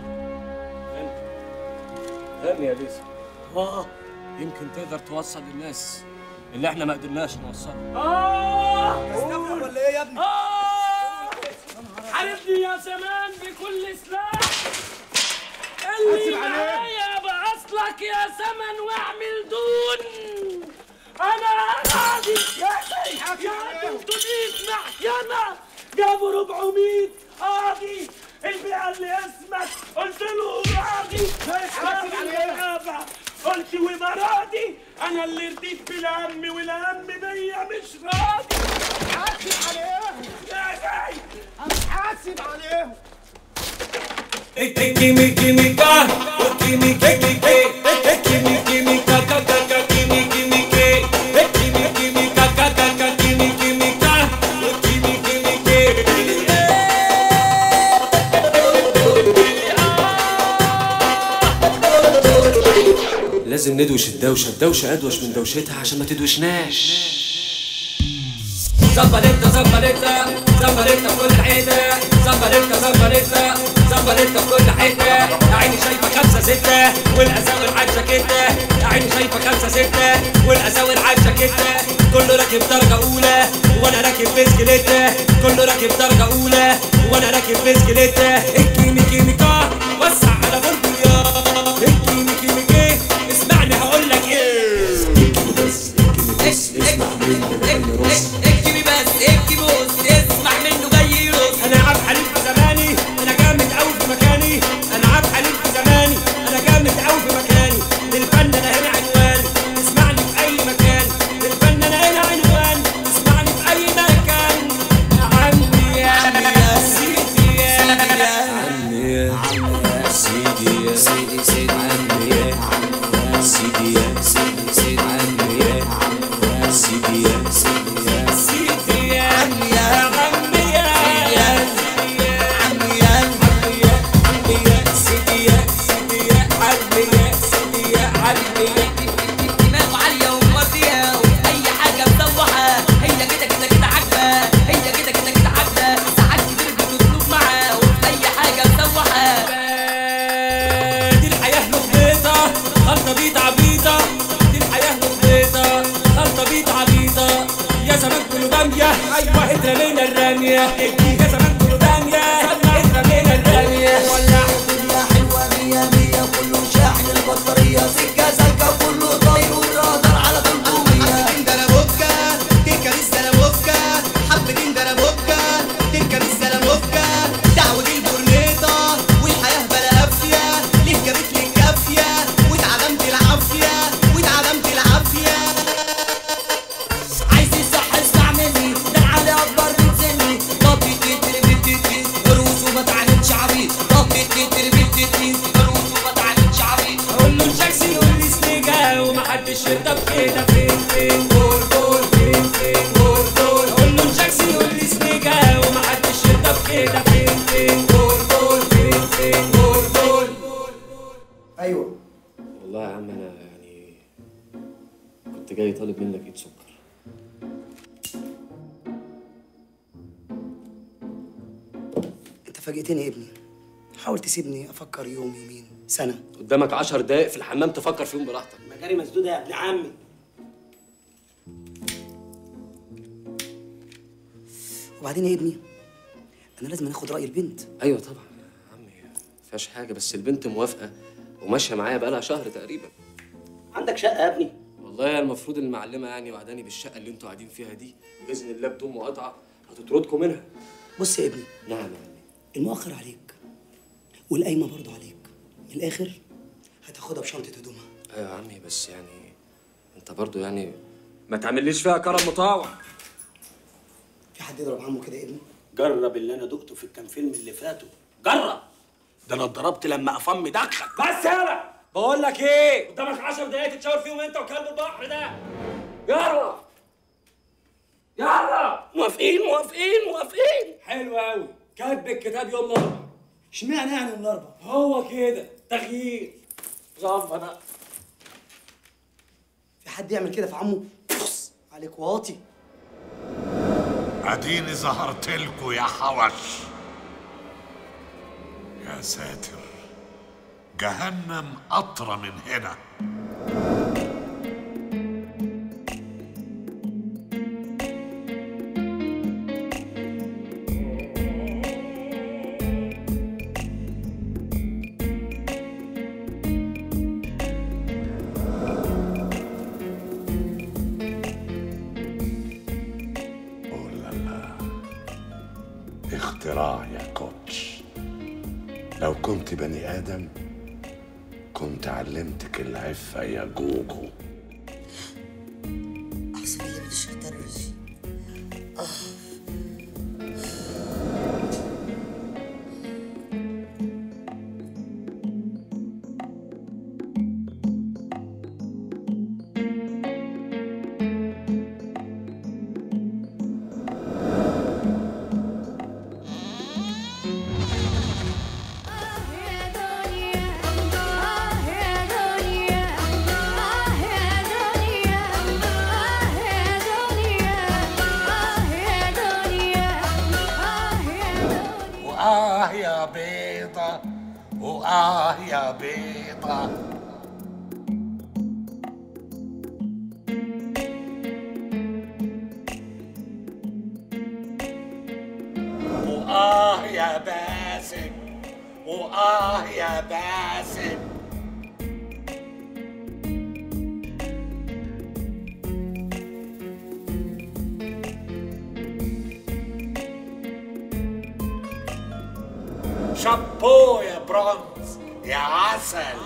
غني يا ليسي اه يمكن تقدر توصل للناس اللي احنا ما قدرناش نوصله آه استغفر ولا ايه يا ابني آه حاربني يا زمان بكل سلاح اللي معايا بأصلك يا زمن واعمل دون أنا راضي يا 300 محكمة جابوا 400 قاضي البيئة اللي اسمك قلت له راضي قلت ومرات راضي انا اللي رضيت بالهم والهم بيا مش راضي حاسب عليهم يا زي حاسب عليهم Kimi kimi ka, kimi kimi ke, kimi kimi ka ka ka ka kimi kimi ke, kimi kimi ka ka ka ka kimi kimi ka, kimi kimi ke. لازم ندوش الدوشة الدوشة أدوش من دوشتها عشان ما تدوشناش زمبريتا زمبريتا زمبريتا في كل حتة زمبريتا زمبريتا زمبريتا في كل حتة يا عيني شايفة خمسة ستة والأساور على الجاكيتة يا عيني شايفة خمسة ستة والأساور على الجاكيتة كله راكب درجة أولى وأنا راكب بسكليتة كله راكب درجة أولى وأنا راكب بسكليتة الكيمي كيميكا وسع على بلبل يا الكيمي كيميكي اسمعني هقول لك ايه اكتبي بس ابكي بص اسمع منه جاي يرص انا عارف حليف في زماني انا جامد قوي في مكاني انا عارف حليف في زماني انا جامد قوي في مكاني للفن انا هنا عنوان اسمعني في اي مكان للفن انا هنا عنوان اسمعني في اي مكان يا عمي يا يا سيدي يا عمي يا سيدي يا سيدي سيدي عمي يا سيدي يا سيدي سيدي عمي يا سيدي يا سيدي يا سيدي يا عمي يا عمي يا عمي يا عمي يا عمي يا سيدي يا سيدي يا عمي يا سيدي يا عمي يا دماغه عالية ومودية وفي أي حاجة مسوحة هي كده كده كده عاجبة هي كده كده كده عاجبة ساعات كتير بتطلب معاه وفي أي حاجة مسوحة دي الحياة لخبيطة خلطة بيض عبيطة دي الحياة لخبيطة خلطة بيض عبيطة يا زمان كله بامية أيوة اترمينا الرمية يا زمان كله بامية اترمينا الرمية ولع الدنيا حلوة مية مية كله شاحن البطارية سكة سالكة كله طاير والرادار على 300 حبتين ده انا بوكا تكه لسه انا بوكا حبتين ده انا بوكا تكه لسه انا بوكا دعوة البورنيطة والحياة بلا قافية ليه جابت لي الكافية واتعدمت العافية واتعدمت العافية عايز يصح اسمع مني ده علي اكبر من سني طبي تتر بتتري فلوس وما تعلمش عبيط طبي تتر بتتري فلوس وما تعلمش عبيط اقول له الجاكسي يقول لي سنيجا ومحدش يرضى بكده فين فين جول جول فين فين جول جول اقول له الجاكسي يقول لي سنيجا ومحدش يرضى بكده فين فين جول جول فين فين جول جول ايوه والله يا عم أنا يعني كنت جاي طالب منك إيد سكر انت فاجئتني يا ابني حاول تسيبني افكر يوم يومين سنه قدامك عشر دقايق في الحمام تفكر فيهم براحتك مجاري مسدودة يا ابن عمي وبعدين يا ابني انا لازم ناخد راي البنت أيوة طبعا يا عمي مفيهاش حاجة بس البنت موافقة وماشية معايا بقالها شهر تقريبا عندك شقة يا ابني والله المفروض المعلمة يعني وعداني بالشقة اللي انتوا قاعدين فيها دي بإذن الله بدون مقاطعة هتطردكم منها بص يا ابني نعم يا عمي المؤخر عليك والقايمه برضو عليك من الاخر هتاخدها بشنطه هدومها أيوة يا عمي بس يعني انت برضو يعني ما تعمليش فيها كرم مطاوع في حد يضرب عمه كده يا ابني جرب اللي انا دقته في الكام فيلم اللي فاتوا جرب ده انا اتضربت لما افم دخل بس يلا بقول لك ايه قدامك 10 دقايق تتشاور فيهم انت وكلب البحر ده يلا يلا موافقين موافقين موافقين حلو قوي كاتب الكتاب يوم الاربعاء اشمعنى يعني يوم الاربعاء هو كده تغيير ظبط بقى في حد يعمل كده في عمه بص عليك واطي اديني ظهرت لكم يا حوش يا ساتر جهنم اطرى من هنا اختراع يا كوتش لو كنت بني آدم كنت علمتك العفة يا جوجو وآه يا بيضة وآه يا بيضة وآه يا باسم وآه يا باسم شابو يا برونز يا عسل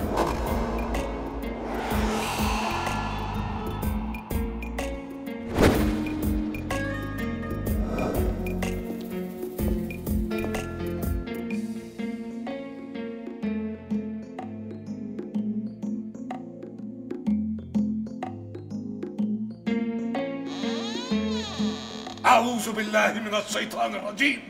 أعوذ بالله من الشيطان الرجيم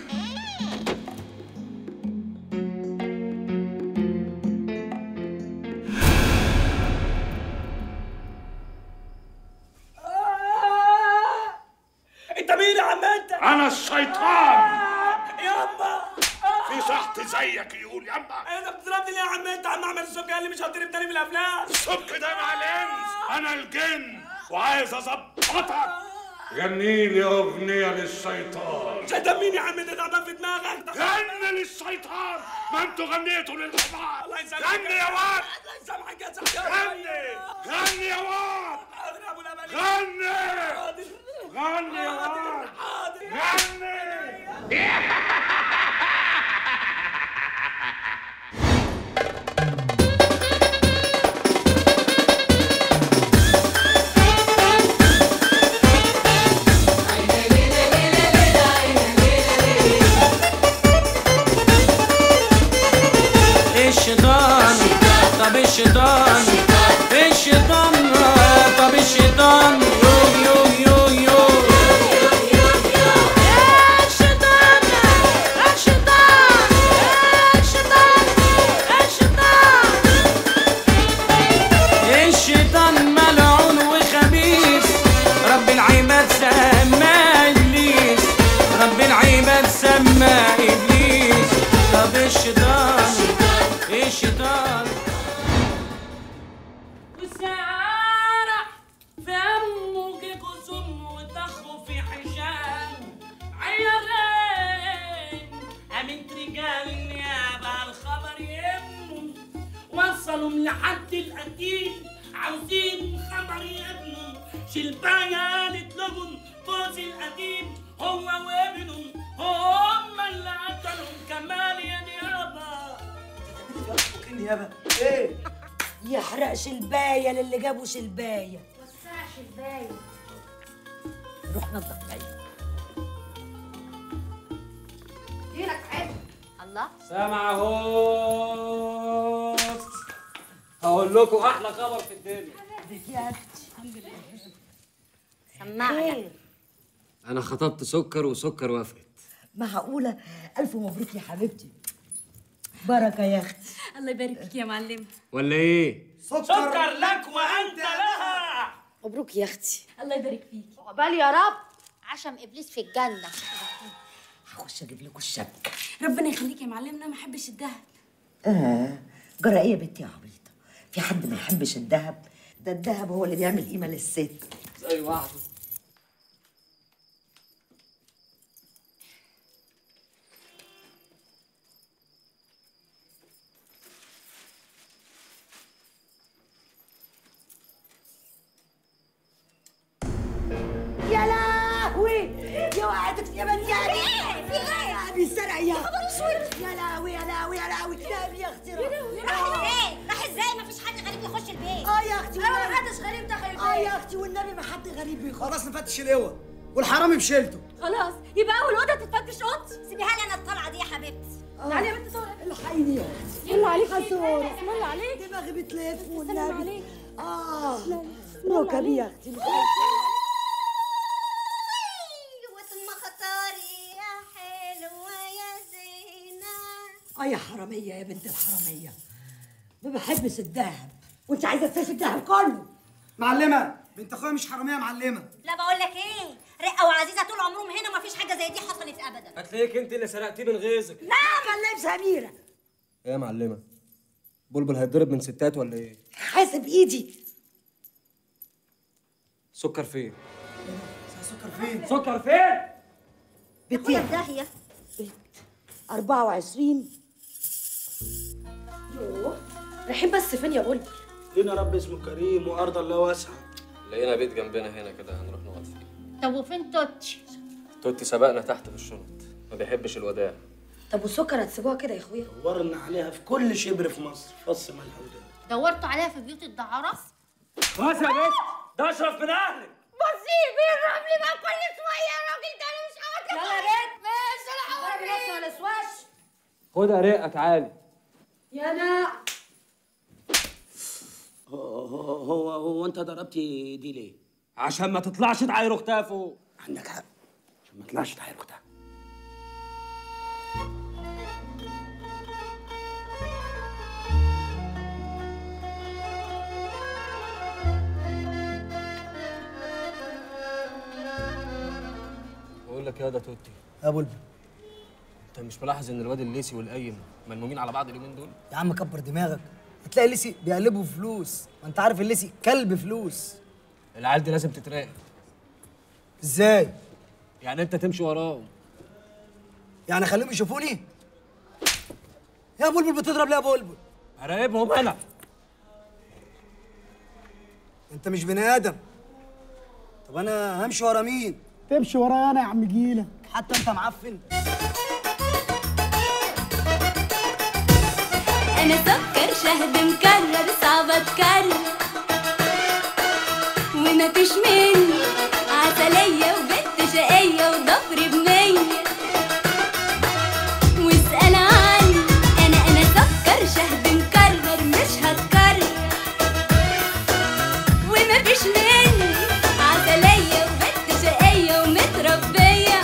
انت مين يا عم انت؟ أنا الشيطان ياما في شحط زيك يقول يما انت بتضربني ليه يا عم انت عم احمد السبكي قال لي مش هتضرب تاني من الافلام السبك ده مع الانس انا الجن وعايز اظبطك غني لي اغنيه للشيطان شيطان مين يا عم انت تعبان في دماغك ده غني للشيطان ما انتوا غنيتوا للحمار الله يسامحك غني يا واد الله يسامحك يا صاحبي غني غني يا واد حاضر يا ابو الامل غني حاضر غني يا واد حاضر غني الشيطان طب الشيطان الشيطان طب الشيطان يو يو يو يو الشيطان الشيطان الشيطان الشيطان الشيطان ملعون وخبيث رب العباد سماه ابليس رب العباد سماه ابليس طب الشيطان الشيطان والسعارة في أمه كسم وتخو في حشام عيارين أمنت رجال النيابة على الخبر يهمهم وصلوا لحد القتيل عاوزين خبر يبنوا شلباية قالت لهم فوز القديم هو وابنه هم اللي قتلهم كمان يا نيابة النيابه ايه يحرق شلبايه للي جابوا شلبايه وسعش الباية روح نظف العيد دينك حلو الله سامع اهو هقول لكم احلى خبر في الدنيا يا اختي الحمد لله سمعنا انا خطبت سكر وسكر وافقت معقوله الف مبروك يا حبيبتي بركه يا اختي الله يبارك فيك يا معلم ولا ايه سكر لك وانت لها مبروك يا اختي الله يبارك فيك عقبال يا رب عشم ابليس في الجنه هخش اجيب لكم الشبكه ربنا يخليك يا معلم انا ما احبش الدهب اه جرى ايه يا بنتي يا عبيطه في حد ما يحبش الذهب ده الذهب هو اللي بيعمل قيمه للست زي بعضه يا لهوي يا وقعتك يا بنياني في ايه؟ بيسرق يا خبر اسود يا لهوي يا لهوي يا لهوي لا يا اختي راح ازاي؟ راح ازاي؟ مفيش حد غريب يخش البيت اه يا اختي اه والنبي. محدش غريب دخل البيت اه يا اختي والنبي ما حد غريب بيخش خلاص نفتش الاوض والحرامي بشيلته خلاص يبقى اول اوضه تتفتش اوضتي سيبيها لي انا الطلعه دي يا حبيبتي تعالي يا بنت ساره الحقيني يا اختي يلا عليك خسارة. اسم الله عليك دماغي بتلف سلام والنبي عليك اه الله ركبي يا اختي وثم خطاري يا حلوه يا زينه اه يا حراميه يا بنت الحراميه ما بحبش الذهب وانت عايزه تفشي الذهب كله معلمه بنت اخويا مش حراميه يا معلمه لا بقول لك ايه رقه وعزيزه طول عمرهم هنا ما فيش حاجه زي دي حصلت ابدا هتلاقيك انت اللي سرقتيه من غيظك لا كان لابسه اميره ايه يا معلمه بلبل هيتضرب من ستات ولا ايه حاسب ايدي سكر فين سكر فين سكر فين بنتي داهيه 24 يوه رايحين بس فين يا بلبل لينا رب اسمه كريم وارض الله واسعه لقينا بيت جنبنا هنا كده هنروح نقعد فيه طب وفين توتش توتي سبقنا تحت في الشنط ما بيحبش الوداع طب والسكر هتسيبوها كده يا اخويا دورنا عليها في كل شبر في مصر فص ملح وداب دورتوا عليها في بيوت الدعارة خلاص يا بنت ده اشرف من اهلك بصي الرمل بقى كل شويه يا راجل ده انا مش عارفه يلا يا بنت ماشي انا هوري نفسي ولا سواش خدها رقه تعالي يا لا هو هو هو, هو انت ضربتي دي ليه؟ عشان ما تطلعش تعاير اختها فوق عندك حق عشان ما تطلعش تعاير اختها بقول لك يا ده توتي يا بلبل انت مش ملاحظ ان الواد الليسي والقيم ملمومين على بعض اليومين دول يا عم كبر دماغك هتلاقي الليسي بيقلبوا فلوس ما انت عارف الليسي كلب فلوس العيال دي لازم تتراقب ازاي يعني انت تمشي وراهم يعني خليهم يشوفوني يا بلبل بتضرب ليه يا بلبل هراقبهم انا انت مش بني ادم طب انا همشي ورا مين تمشي ورايا انا يا عم جيله حتى انت معفن انا سكر شهد مكرر صعب اتكرر وما فيش مني عسلية وبنت شقية وضفري بنية واسأل عني انا انا سكر شهد مكرر مش هتكرر وما فيش مني عسلية وبنت شقية ومتربية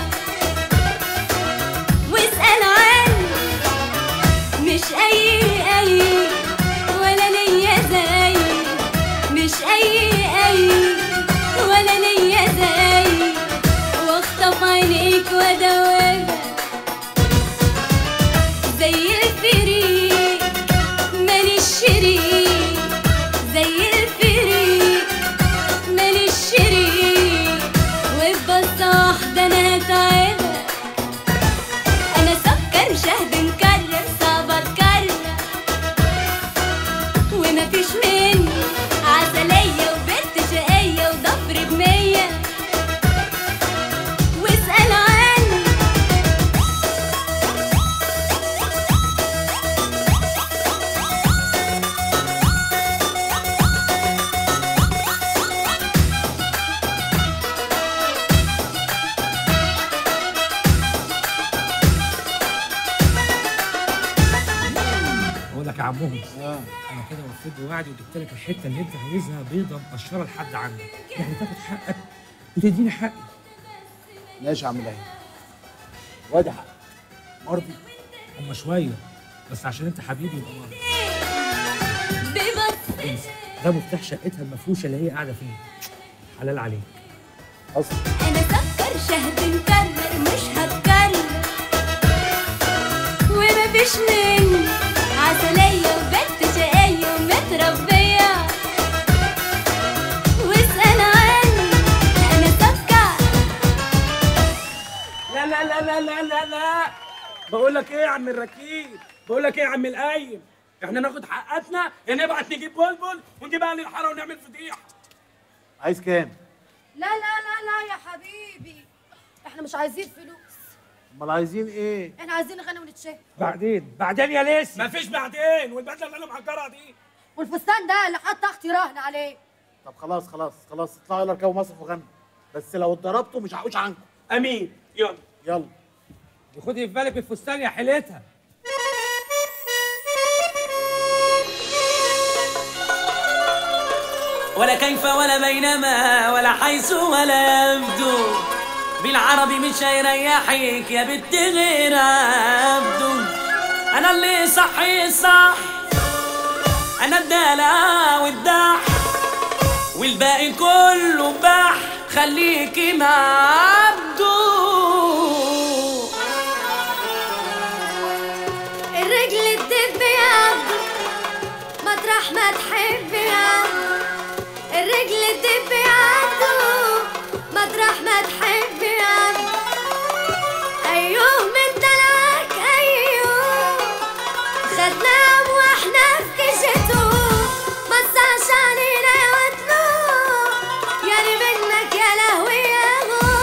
واسأل عني مش اي اي ولا ليا زي مش اي اي ولا ليا زي واخطف عينيك وادوبك زي الفريق ماليش شريك زي الفريق ماليش شريك وببصة واحدة انا هتعبك انا سكر شهد مكرر صعب اتكرر وما فيش مني عسلية وبنت شقية وضفر بمية واسأل عني بقول لك يا عمهم انا كده وفيت بوعدي وجبت لك الحته اللي انت عايزها بيضه مقشره لحد عندك يعني تاخد حقك وتديني حقي ماشي يا عم العين وادي حق مرضي هم شويه بس عشان انت حبيبي يبقى مرضي ببص انسى ده مفتاح شقتها المفروشه اللي هي قاعده فيه حلال عليك اصلا انا سكر شهد مكرر مش هتكرر وما فيش مني عسلية وبنت شقية ومتربية واسأل عني انا سكر لا لا لا لا لا لا لا بقول لك ايه يا عم الركيب بقول لك ايه يا عم القايم احنا ناخد حقاتنا يا نبعت نجيب بلبل ونجيب اهل الحاره ونعمل فضيحه عايز كام؟ لا لا لا لا يا حبيبي احنا مش عايزين فلوس امال عايزين ايه؟ احنا عايزين نغني ونتشهر بعدين بعدين يا ليسي مفيش بعدين والبدله اللي انا معكرها دي والفستان ده اللي حتى اختي راهن عليه طب خلاص خلاص خلاص اطلعوا يلا اركبوا مصرف وغنوا بس لو اتضربتوا مش هحوش عنكم امين يلا يلا خدي في بالك الفستان يا حيلتها ولا كيف ولا بينما ولا حيث ولا يبدو بالعربي مش هيريحك يا بنت غير عبدو انا اللي صحي صح انا الدلع والدح والباقي كله بح خليكي مع عبده الرجل تدب يا عبدو مطرح ما تحب يا عبدو الرجل تدب يا عبدو مطرح ما تحب يا عبدو ايوه من دلعك ايوه خدناه واحنا في كشته ما تصعش علينا يا وطنو يعني منك يا لهوي يا غو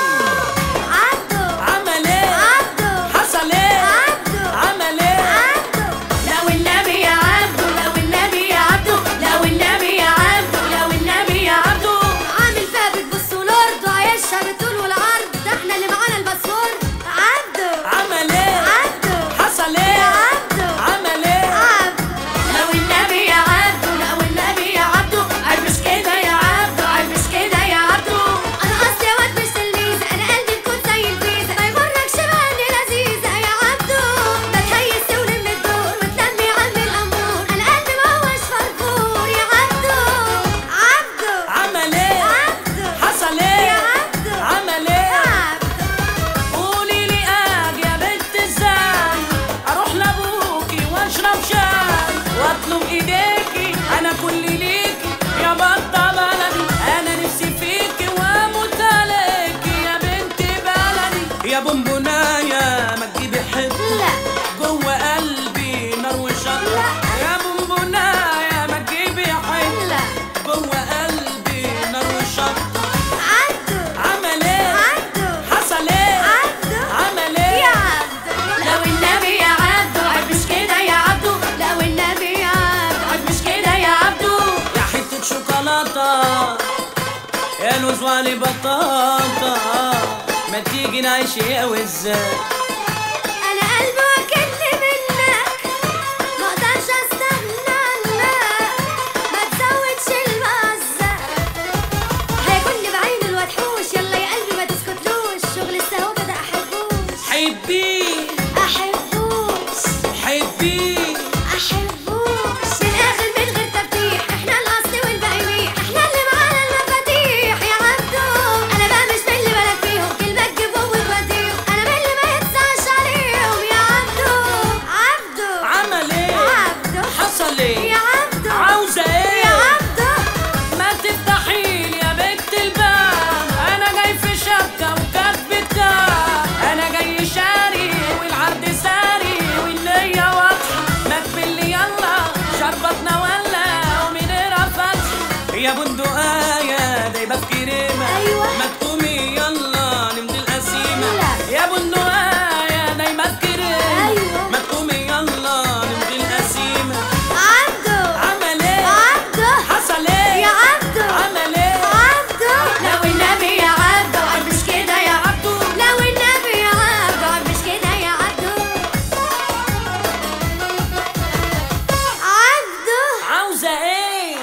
عبدو عمل ايه عبدو حصل ايه عبدو عمل ايه لو النبي يا عبدو لو النبي يا عبدو لو النبي يا عبدو لو النبي يا عبدو عامل فيها بتبص ولورد وعايشها بالطول والعرض ده احنا اللي معانا الباسورد عبدو عمل ايه عبدو حصل ايه عبدو عمل ايه عبدو لو النبي يا عبدو لو النبي يا عبدو عيب مش كده يا عبدو عيب مش كده يا عبدو انا اصلي واد مش تلميذة انا قلبي نكون زي الفيزا ما يغركش بقى اني لذيذة يا عبدو ما تهيس ولم الدور وتلمي عمي الامور انا قلبي ما هوش فرفور يا عبدو عبدو عمل ايه عبدو حصل ايه يا عبدو عمل ايه قولي لي اجي يا بنت ازاي اروح لابوكي واشرب شاي واطلب ايديكي انا كل ليكي يا بطه بلدي انا نفسي فيكي واموت عليكي يا بنت بلدي يا بونبونايه ما تجيبي حب لا جوه قلبي نار وشر لا يا بونبونايه ما تجيبي حب لا جوه قلبي نار وشر عبدو عمل ايه عبدو حصل ايه عبدو عمل ايه يا عبدو لو النبي يا عبدو عيب مش كده يا عبدو لو النبي يا عبدو عيب مش كده يا عبدو يا حتة شوكولاتة يا لوز وعلي بطاطا ما تيجي نعيش يا وزاي انا قلبي واكلني منك ما اقدرش استغنى عنك ما تزودش المعزة هيكون بعين الوحوش يلا يا قلبي ما تسكتلوش شغل السهوكة ده احبوش حبيه احبوش حبيه احبوش من الاخر من غير تفتيح احنا الاصل والباقي ميح احنا اللي معانا المفاتيح يا عبدو انا بقى مش من اللي بالك فيهم كلمة تجيبهم وتوديهم انا من اللي ما يتسعش عليهم يا عبدو عبدو عمل ايه عبدو حصل ايه يا عبدو عاوزة ايه يا عبدو ما تفتحيلي يا بنت الباب انا جاي في شبكة وكاتب كتاب انا جاي شاري والعرض ساري والنية واضحة ما تبلي يلا شربتنا ولا ومنيرة فتح يا بندقاية دايبة في كريمة أيوة. ما تقومي يلا نمضي القسيمة لا. يا بندقاية دايبة في كريمة أيوة. ما تقومي يلا نمضي القسيمة عبدو عمل ايه عبدو حصل ايه يا عبدو عمل ايه عبدو لو النبي يا عبدو عيب مش كده يا عبدو لو النبي يا عبدو عيب مش كده يا عبدو عبدو عاوزة ايه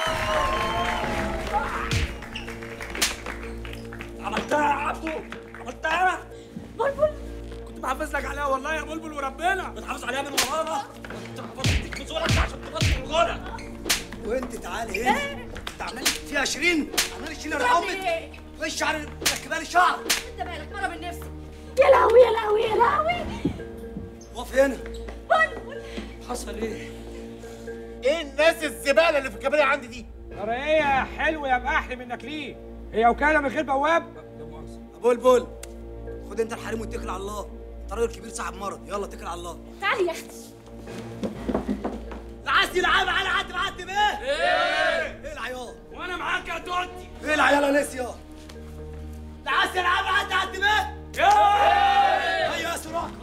عملتها يا عبدو عملتها بلبل كنت محافظ لك عليها والله يا بلبل وربنا بتحافظ عليها من ورانا انت حفظتك في صورك عشان تبص من الغنى وانت تعالي هنا انت عمال فيها 20 عمال تشيل رقمك خش على ركبالي شعر انت مالك مرة من نفسك يا لهوي يا لهوي يا لهوي وقف هنا حصل ايه؟ ايه الناس الزباله اللي في الكباري عندي دي ترى ايه يا حلو يا مأحلي منك ليه؟ هي وكاله من غير بواب؟ ابو البول خد انت الحريم واتكل على الله انت راجل كبير صاحب مرض يلا اتكل على الله تعالي يا اختي العايز يلعب على حد معدي بيه ايه؟ ايه العيال وانا معاك يا توتي ايه العيال يا ناس يا العايز يلعب على حد عدي بيه ايه؟ ايوه يا سراج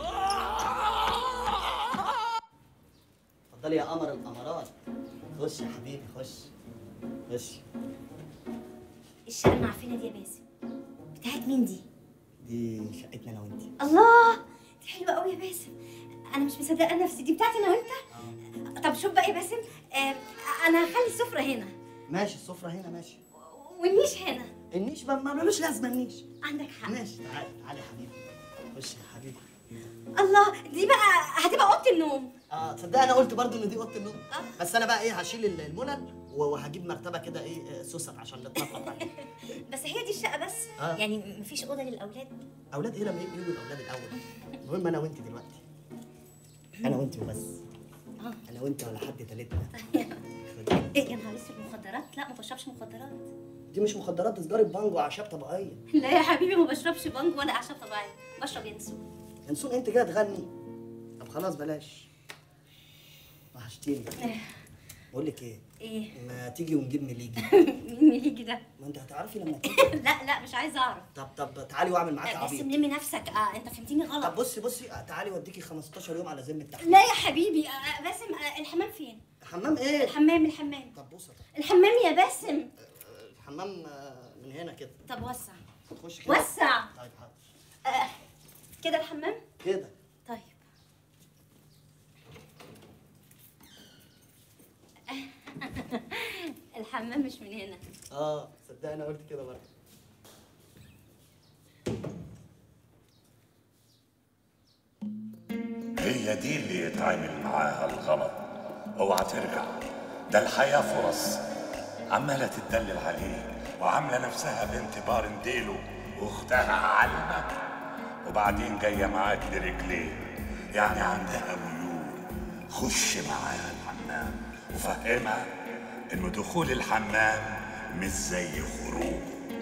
اتفضلي يا قمر القمرات خش يا حبيبي خش خش الشقة المعفنة دي يا باسم بتاعت مين دي؟ دي شقتنا انا وانت الله دي حلوة قوي يا باسم أنا مش مصدقة نفسي دي بتاعتي أنا وأنت طب شوف بقى يا باسم آه أنا هخلي السفرة هنا ماشي السفره هنا ماشي والنيش هنا النيش ما ما ملوش لازمه النيش عندك حق ماشي تعالي تعالي يا حبيبي خش يا حبيبي الله دي بقى هتبقى أوضة النوم اه تصدق انا قلت برضو ان دي اوضه النوم بس انا بقى ايه هشيل ال- المنى وهجيب مرتبه كده ايه سوست عشان نتنطط عليها بس هي دي الشقه بس آه. يعني مفيش اوضه للاولاد اولاد ايه لما يجوا الاولاد الاول المهم انا وانت دلوقتي انا وانت وبس اه انا وانت ولا حد تالتنا ايه يا نهار اسود مخدرات لا ما بشربش مخدرات دي مش مخدرات دي سجاره بانجو واعشاب طبيعيه لا يا حبيبي ما بشربش بنج ولا اعشاب طبيعيه بشرب ينسون ينسون انت كده تغني طب خلاص بلاش وحشتيني بقول لك ايه ايه ما تيجي ونجيب مليجي مين مليجي ده ما انت هتعرفي لما تيجي لا لا مش عايزه اعرف طب طب تعالي واعمل معاكي بس عبيط ملمي نفسك اه انت فهمتني غلط طب بصي بصي آه، تعالي اوديكي 15 يوم على ذمه تحت لا يا حبيبي آه باسم آه الحمام فين حمام ايه الحمام الحمام طب بص الحمام يا باسم الحمام آه، من هنا كده طب وسع تخش كده وسع طيب حاضر آه كده الحمام كده طيب الحمام مش من هنا اه صدقني انا قلت كده برضه هي دي اللي يتعامل معاها الغلط اوعى ترجع ده الحياة فرص عمالة تتدلل عليك وعاملة نفسها بنت بارنديلو واختها علمة وبعدين جاية معاك برجلين يعني عندها ميول خش معاها الحمام وفهمها ان دخول الحمام مش زي خروج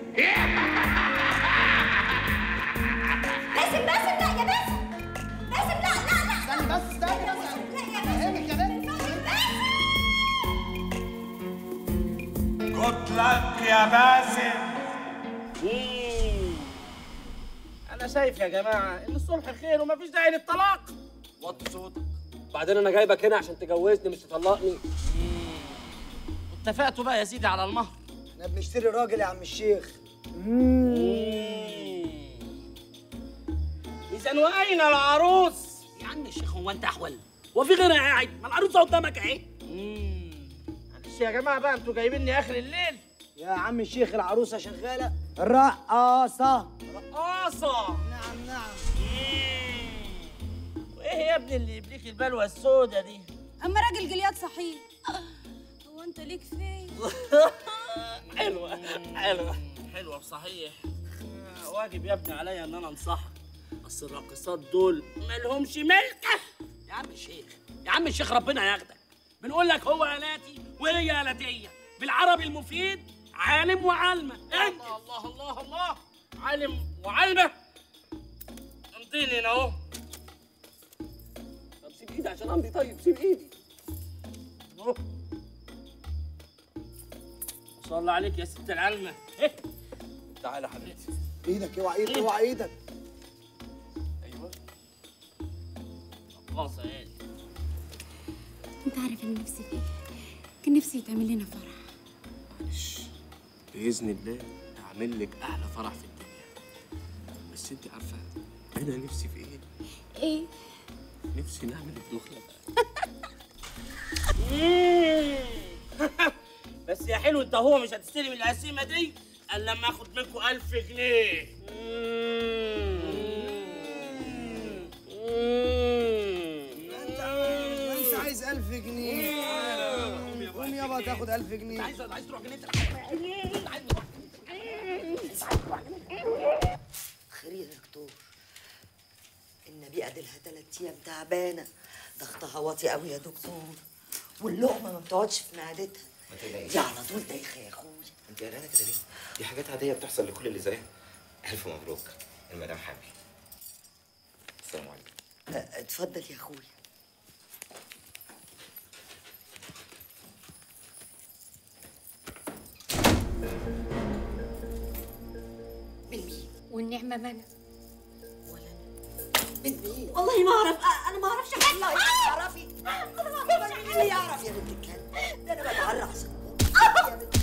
باسم باسم لا يا باسم باسم لا لا لا استني بس استني بس فهمك يا بنت جود لك يا باسم انا شايف يا جماعه ان الصلح خير ومفيش داعي للطلاق وطي صوتك بعدين انا جايبك هنا عشان تجوزني مش تطلقني اتفقتوا بقى يا سيدي على المهر احنا بنشتري راجل يا عم الشيخ اذا واين العروس يا عم الشيخ هو انت احول هو في غيرها قاعد ما العروسه قدامك اهي معلش يا جماعه بقى انتوا جايبيني اخر الليل يا عم الشيخ العروسه شغاله الرقاصه رقاصه نعم نعم وايه يا ابني اللي يبليك البلوه السودة دي اما راجل جلياد صحيح هو انت ليك فين حلوه حلوه حلوه بصحيح آه، واجب يا ابني عليا ان انا انصحك اصل الراقصات دول مالهمش ملكه يا عم الشيخ يا عم الشيخ ربنا ياخدك بنقول لك هو الاتي وهي الاتيه بالعربي المفيد عالم وعلمه انت الله الله الله عالم وعلمه امضيني هنا اهو طب سيب ايدي عشان امضي طيب سيب ايدي اهو صلى عليك يا ست العلمه إيه؟ تعالى حبيبتي ايدك اوعى ايدك اوعى ايدك ايوه رقاصه يعني انت عارف انا نفسي في ايه كان نفسي يتعمل لنا فرح معلش باذن الله اعمل لك احلى فرح في الدنيا بس انت عارفه انا نفسي في ايه ايه نفسي نعمل الدخله بس يا حلو انت هو مش هتستلم القسيمه دي الا لما اخد منكم 1000 جنيه انت عايز 1000 جنيه قوم يابا تاخد 1000 جنيه عايز عايز تروح جنيه خير يا دكتور النبي قادلها تلات ايام تعبانه ضغطها واطي قوي يا دكتور واللقمه ما بتقعدش في معدتها ما تقلقيش دي على طول دايخه يا اخويا انت قلقانه كده ليه؟ دي حاجات عاديه بتحصل لكل اللي زيها الف مبروك المدام حامل السلام عليكم أه، اتفضل يا اخويا والنعمة منى والله ما اعرف أه، انا ما اعرفش حاجه والله تعرفي انا ما اعرفش حاجه اللي يعرف يا بنت الكلب ده انا بتعرع يا بنت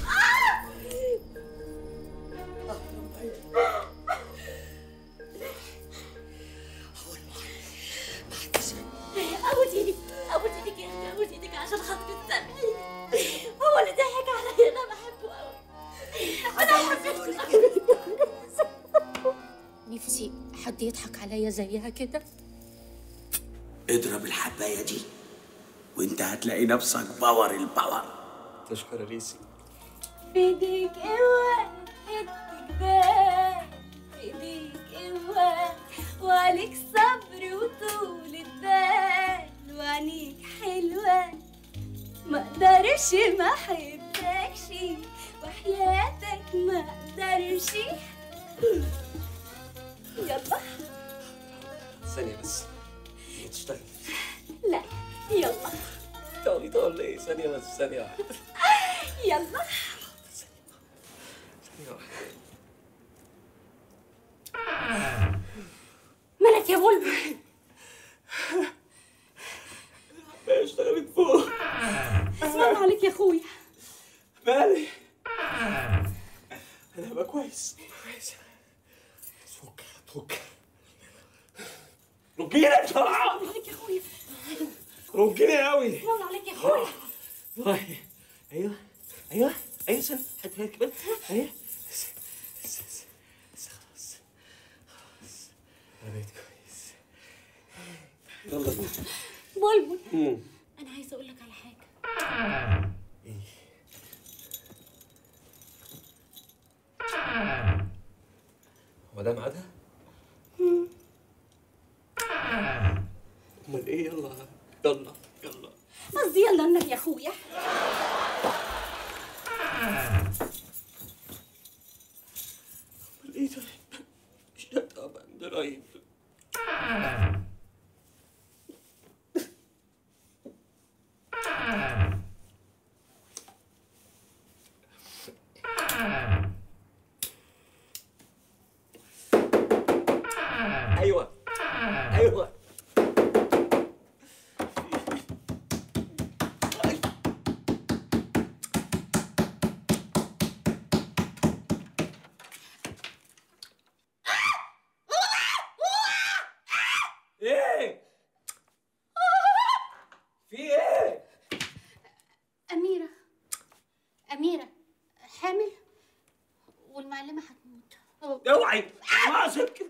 ابوس ايدك ابوس ايدك يا اختي ابوس ايدك عشان خاطري تسامحيني هو اللي ضحك عليا انا بحبه قوي انا حبيته نفسي حد يضحك عليا زيها كده اضرب الحبايه دي وانت هتلاقي نفسك باور الباور تشكر ريسي في ايديك قوة حتة جبال في ايديك قوة وعليك صبر وطولة بال وعينيك حلوة ما اقدرش ما احبكش وحياتك ما اقدرش يلا ثانية بس تشتغل لا يلا تقولي تقول ايه ثانية بس ثانية واحدة يلا ثانية واحدة مالك يا بلبل ما اشتغلت فوق اسمع عليك يا اخويا مالي انا هبقى كويس كويس فك فك رجيلة بسرعة اسمع عليك يا اخويا رجيلة قوي اسمع عليك يا اخويا طيب ايوه ايوه ايوه سنة حد فيها كمان ايوه بس بس بس بس خلاص خلاص انا بقيت كويس يلا بلبل مم. انا عايزه اقول لك على حاجه هو ده ميعادها؟ امال ايه يلا يلا يلا قصدي يلا النبي يا اخويا امال ايه ده؟ مش ده طبعا ده رهيب ايوه ايوه ايه في ايه أميرة أميرة حامل والمعلمة هتموت اوعي ماسك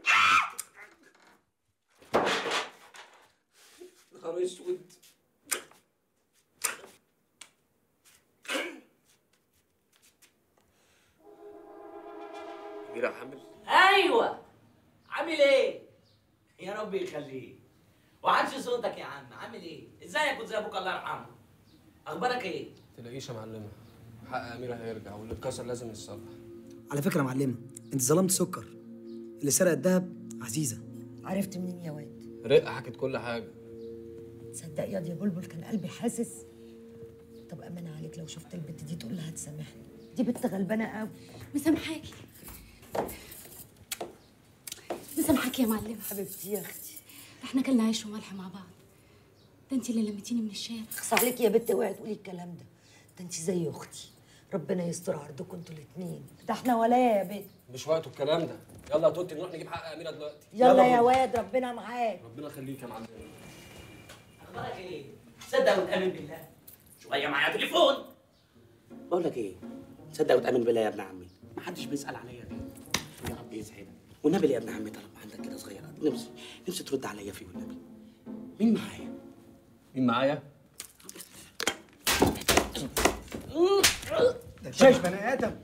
نهار اسود أميرة حامل ايوه عامل ايه يا رب يخليك وعادش صوتك يا عم عامل ايه ازيك وازي ابوك الله يرحمه اخبارك ايه تلاقيش يا معلمة حق أميرة هيرجع واللي اتكسر لازم يتصلح على فكره يا معلمه انت ظلمت سكر اللي سرق الذهب عزيزه عرفت منين يا واد رقة حكت كل حاجة تصدق ياض يا بلبل كان قلبي حاسس طب امانه عليك لو شفت البت دي تقول لها تسامحني دي بنت غلبانه قوي مسامحاكي مسامحاكي يا معلمة حبيبتي يا اختي احنا كلنا عيش وملح مع بعض ده انت اللي لميتيني من الشارع اخص عليكي يا بنت اوعي تقولي الكلام ده ده انت زي اختي ربنا يستر عرضكم انتوا الاثنين ده احنا ولايا يا بنت مش وقته الكلام ده يلا يا توتي نروح نجيب حق أميرة دلوقتي يلا يا بينا. واد ربنا معاك ربنا يخليك يا معلمة اخبارك ايه تصدق وتامن بالله شويه معايا تليفون بقول لك ايه تصدق وتامن بالله يا ابن عمي ما حدش بيسال عليا ليه يا رب يسعدك والنبي يا ابن عمي طلب عندك كده صغيره نفسي نفسي ترد عليا فيه والنبي مين معايا مين معايا؟ ده شايف بني ادم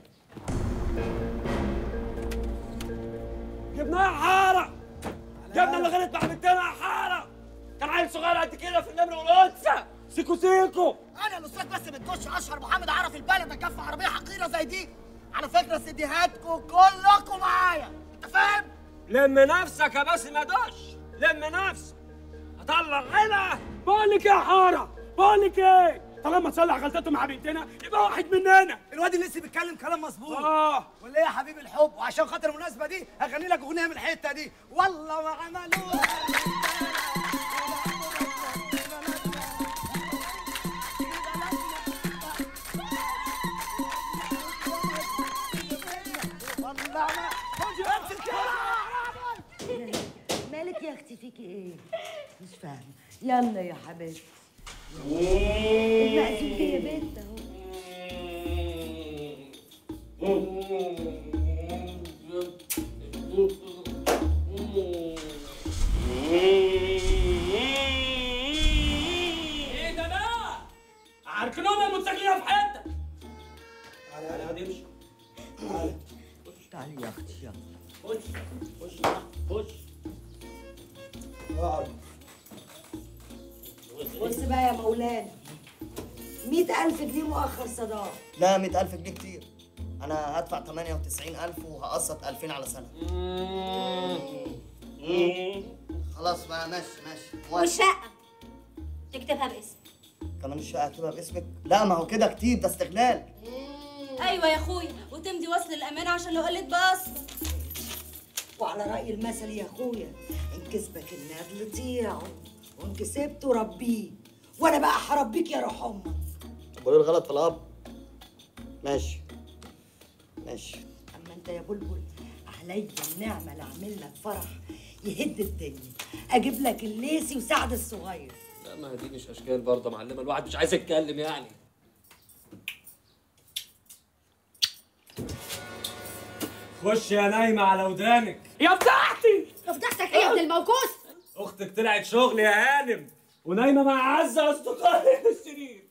جبناها حارة جبنا اللي غلط مع بنتنا حارة كان عيل صغير قد كده في النمر والأنثى سيكو سيكو انا الاستاذ بس بتخش اشهر محمد عرف البلد اكف عربيه حقيره زي دي على فكره سيديهاتكم كلكم معايا انت فاهم لم نفسك يا باسم يا دش لم نفسك هطلع هنا بقول لك يا حارة بقول لك ايه طالما تصلح غلطته مع بنتنا يبقى واحد مننا الواد اللي لسه بيتكلم كلام مظبوط اه ولا إيه يا حبيب الحب وعشان خاطر المناسبه دي هغني لك اغنيه من الحته دي والله ما عملوها والله ما امسك مالك يا اختي فيكي ايه مش فاهمه يلا يا حبيبتي المقسوم دي يا بنت اهو ايه ده بقى؟ عركنونا المتسجلين في حته تعالي يا اختي يلا خش خش خش اقعد بص بقى يا مولانا مئة ألف جنيه مؤخر صداق لا 100000 جنيه كتير انا هدفع 98000 وهقسط 2000 على سنه خلاص بقى ماشي ماشي موافق. والشقة تكتبها باسم كمان الشقه هتبقى باسمك لا ما هو كده كتير ده استغلال ايوه يا اخويا وتمضي وصل الامانه عشان لو قلت بس وعلى رأي المثل يا أخويا إن كسبك النادل طيعه وإن كسبته ربيه وأنا بقى هربيك يا روح أمك طب وايه الغلط في الاب ماشي ماشي أما أنت يا بلبل عليا النعمة اللي أعمل لك فرح يهد الدنيا أجيب لك الليسي وسعد الصغير لا ما دي مش اشكال برضه يا معلمه الواحد مش عايز يتكلم يعني خش يا نايمة على ودانك يا بتاعتي يا فضحتك ايه يا ابن الموكوس اختك طلعت شغل يا هانم ونايمة مع اعز اصدقائي في السرير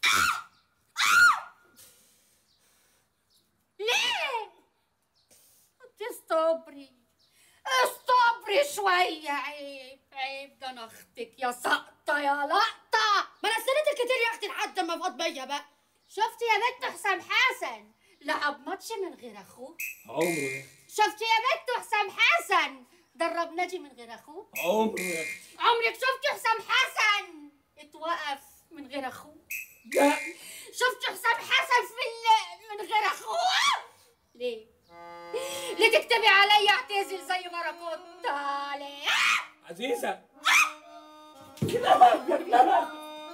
ليه؟ انت استبري استبري شوية عيب عيب ده انا اختك يا سقطة يا لقطة ما انا استنيت كتير يا اختي لحد ما فاض بيا بقى شفتي يا بنت حسام حسن لعب ماتش من غير اخوه عمره شفتي يا بنت حسام حسن درب ناجي من غير اخوه عمره يا اختي عمرك شفتي حسام حسن اتوقف من غير اخوه لا شفتي حسام حسن في ال- من غير اخوه ليه ليه تكتبي عليا اعتزل زي ما انا كنت ليه عزيزة كلامك يا كلامك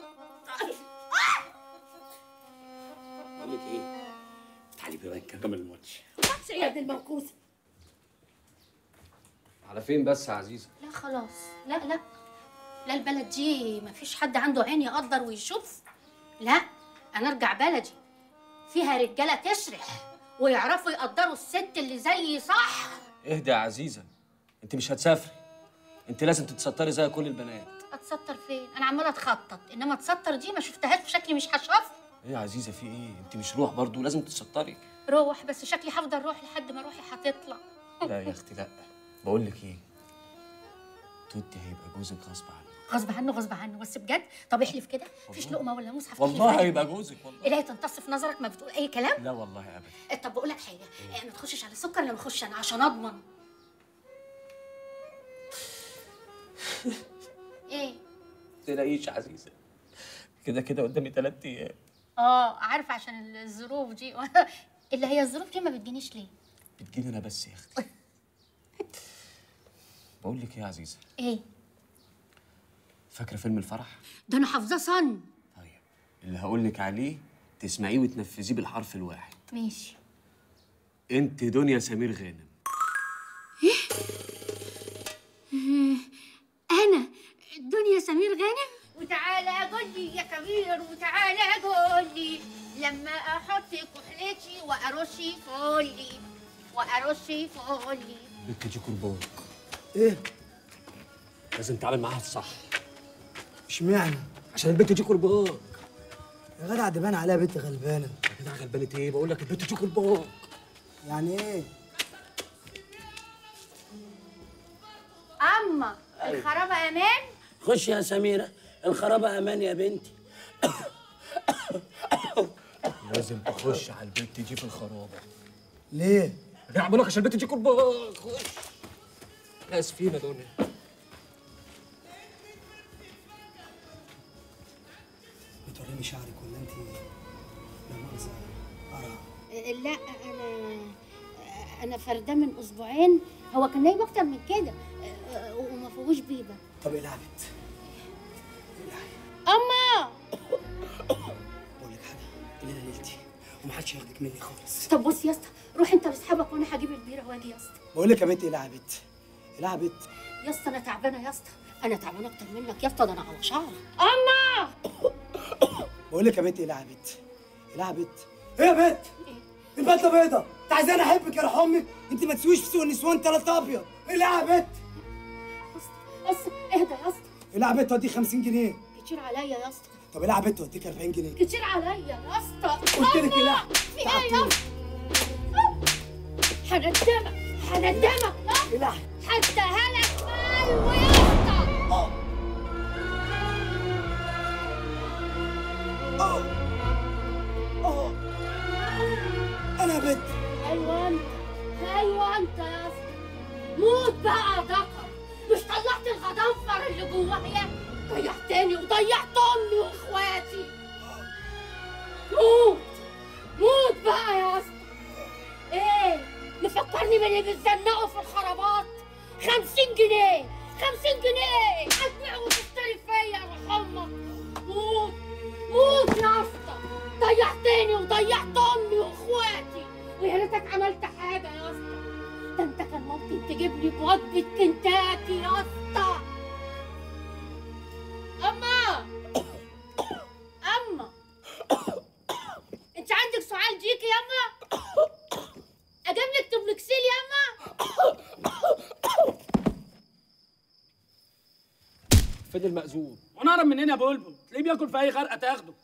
بقول لك ايه تعالي بقى نكمل الماتش ماتش يا ابن الموكوس على فين بس يا عزيزه لا خلاص لا لا لا البلد دي مفيش حد عنده عين يقدر ويشوف لا انا ارجع بلدي فيها رجاله تشرح ويعرفوا يقدروا الست اللي زيي صح اهدى يا عزيزه انت مش هتسافري انت لازم تتستري زي كل البنات اتستر فين انا عماله اتخطط انما اتستر دي ما شفتهاش في شكلي مش هشوف ايه يا عزيزه في ايه انت مش روح برضو لازم تتستري روح بس شكلي هفضل روح لحد ما روحي هتطلع لا يا اختي لا بقول لك ايه توتي هيبقى جوزك غصب عنك غصب عنه غصب عنه بس بجد طب احلف كده مفيش لقمه ولا موس هفتح لي والله في هيبقى جوزك والله إلهي تمتص في نظرك ما بتقول اي كلام لا والله ابدا طب بقول لك حاجه إيه، ما تخشش على السكر لما اخش انا عشان اضمن ايه تلاقيش يا عزيزه كده كده قدامي ثلاث ايام اه عارفه عشان الظروف دي اللي هي الظروف دي ما بتجينيش ليه بتجيلي انا بس يا اختي بقول لك ايه يا عزيزه ايه فاكره فيلم الفرح ده انا حافظاه صن اللي هقول لك عليه تسمعيه وتنفذيه بالحرف الواحد ماشي انت دنيا سمير غانم انا دنيا سمير غانم وتعالى قول لي يا كبير وتعالى قول لي لما احط كحلتي وارشي فولي وارشي فولي بنت دي كرباك ايه لازم تعمل معاها الصح اشمعنى عشان البنت دي كرباك يا جدع دي باين عليها بنت غلبانه يا جدع غلبانه ايه بقول لك البنت دي كرباك يعني ايه اما أيوة. الخرابه امان خش يا سميرة الخرابة أمان يا بنتي لازم تخش على البنت دي في الخرابه ليه انا بقول لك عشان البنت دي كرباك خش اسفين يا دنيا بتوريني شعرك ولا انت لا مؤاخذه قرع لا انا انا فرداه من اسبوعين هو كان نايم اكتر من كده وما فيهوش بيبه طب العبت اما بقول لك حاجه الليله ليلتي ومحدش ياخدك مني خالص طب بص يا اسطى روح انت واصحابك وانا هجيب البيره واجي يا اسطى بقول لك يا بنتي العبت العبت يا اسطى انا تعبانه يا اسطى انا تعبانه اكتر منك يا اسطى ده انا على شعري اما بقول لك يا بنتي العبت العبت ايه يا بنت البدله بيضه انت عايزاني احبك يا روح امك انت ما تسويش في سوق النسوان تلات ابيض العبت اسطى اهدى يا اسطى العبت توديك 50 جنيه كتير عليا يا اسطى طب العبت توديك 40 جنيه كتير عليا يا اسطى قلت لك لا في ايه يا اسطى هندمك هندمك لا حتى هلك مال ويسطا انا بنت ايوه انت ايوه انت يا اسطى موت بقى يا ذكر مش طلعت الغضنفر اللي جوايا ضيعتني وضيعت امي واخواتي موت موت بقى يا اسطى ايه مفكرني من اللي بتزنقوا في الخرابات خمسين جنيه خمسين جنيه هتبيع وتشتري فيا يا روح امك موت موت يا اسطى ضيعتني وضيعت امي واخواتي ويا ريتك عملت حاجه يا اسطى ده انت كان ممكن تجيب لي بوجبه كنتاكي يا اسطى اما اما انت عندك سؤال جيكي ياما اجيب لك تبلكسيل ياما فين المأذون وانا اعرف منين يا بلبل تلاقيه بياكل في اي غرقه تاخده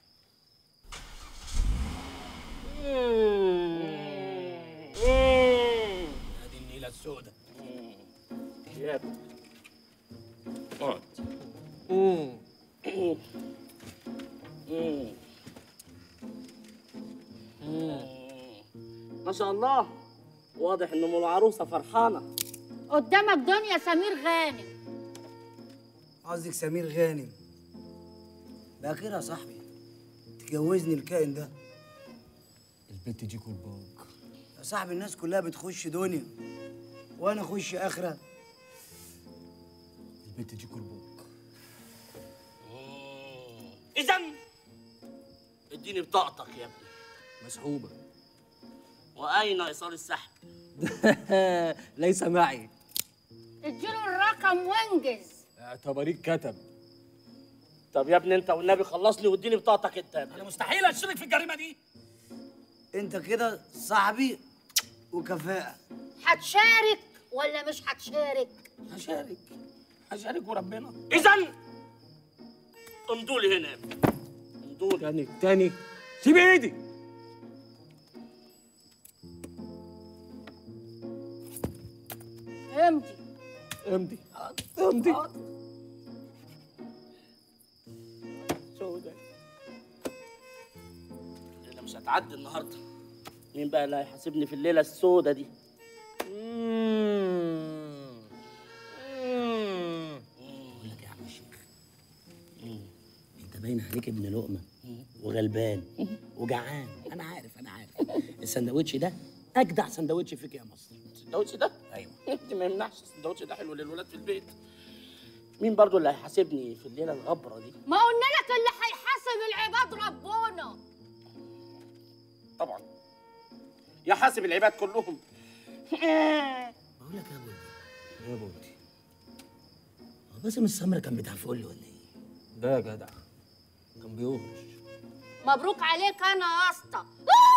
ادي النيله السوداء يا ابني اقعد ما شاء الله واضح ان ام العروسه فرحانه قدامك دنيا سمير غانم قصدك سمير غانم بأخيرا يا صاحبي تجوزني الكائن ده البت دي كرباج يا صاحبي الناس كلها بتخش دنيا وانا اخش اخره البت دي كرباج اذا اديني بطاقتك يا ابني مسحوبه واين ايصال السحب ليس معي اديله الرقم وانجز اعتبريك كتب طب يا ابني انت والنبي خلصني واديني بطاقتك انت يا ابني انا مستحيل اشترك في الجريمه دي انت كده صاحبي وكفاءه هتشارك ولا مش هتشارك هشارك هشارك وربنا اذا امضوا لي هنا يا ابني امضوا تاني تاني سيب ايدي امضي امضي امضي سودة الليله مش هتعدي النهارده مين بقى اللي هيحاسبني في الليله السودة دي بقول لك يا عم الشيخ انت باين عليك ابن لقمه وغلبان وجعان انا عارف انا عارف السندوتش ده اجدع سندوتش فيك يا مصر السندوتش ده ايوه انت ما يمنعش السندوتش ده حلو للولاد في البيت مين برضو اللي هيحاسبني في الليله الغبره دي ما قلنا لك اللي هيحاسب العباد ربنا طبعا يحاسب العباد كلهم بقول لك يا ابو يا بنتي هو باسم السمرة كان بتاع فل ولا ايه؟ ده يا جدع كان بيوحش مبروك عليك انا يا اسطى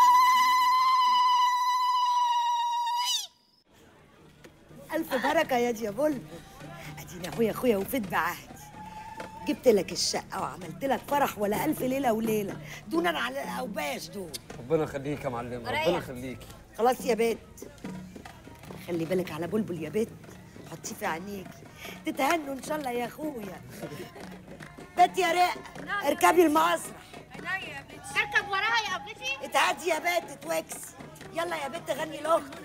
ألف بركة يا دي يا بول أدينا أخويا أخويا وفيت بعهدي جبت لك الشقة وعملت لك فرح ولا ألف ليلة وليلة دونا على الأوباش دول ربنا يخليك يا معلم ريح. ربنا يخليكي خلاص يا بيت خلي بالك على بلبل يا بيت حطيه في عينيكي تتهنوا إن شاء الله يا أخويا بيت يا رق اركبي المسرح اركب وراها يا ابنتي اتهدي يا بيت اتوكسي يلا يا بيت غني لاختك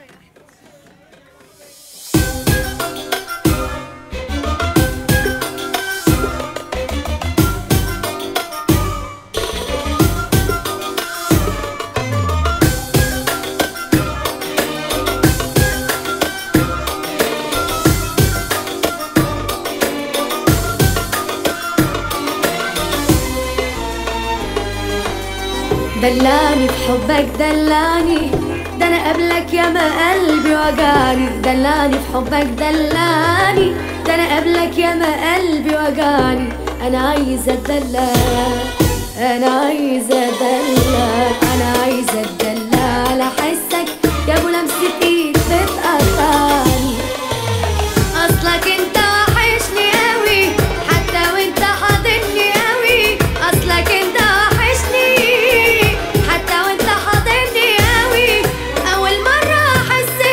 دلاني بحبك دلاني ده انا قبلك يا ما قلبي وجعني دلاني بحبك دلاني ده انا قبلك يا ما قلبي وجعني انا عايزه اتدلع انا عايزه اتدلع انا عايزه اتدلع على حسك يا ابو لمسه ايد بتقطعني اصلك انت وحشني قوي حتى وانت حاضني قوي اصلك انت وحشني حتى وانت حاضني قوي اول مره احس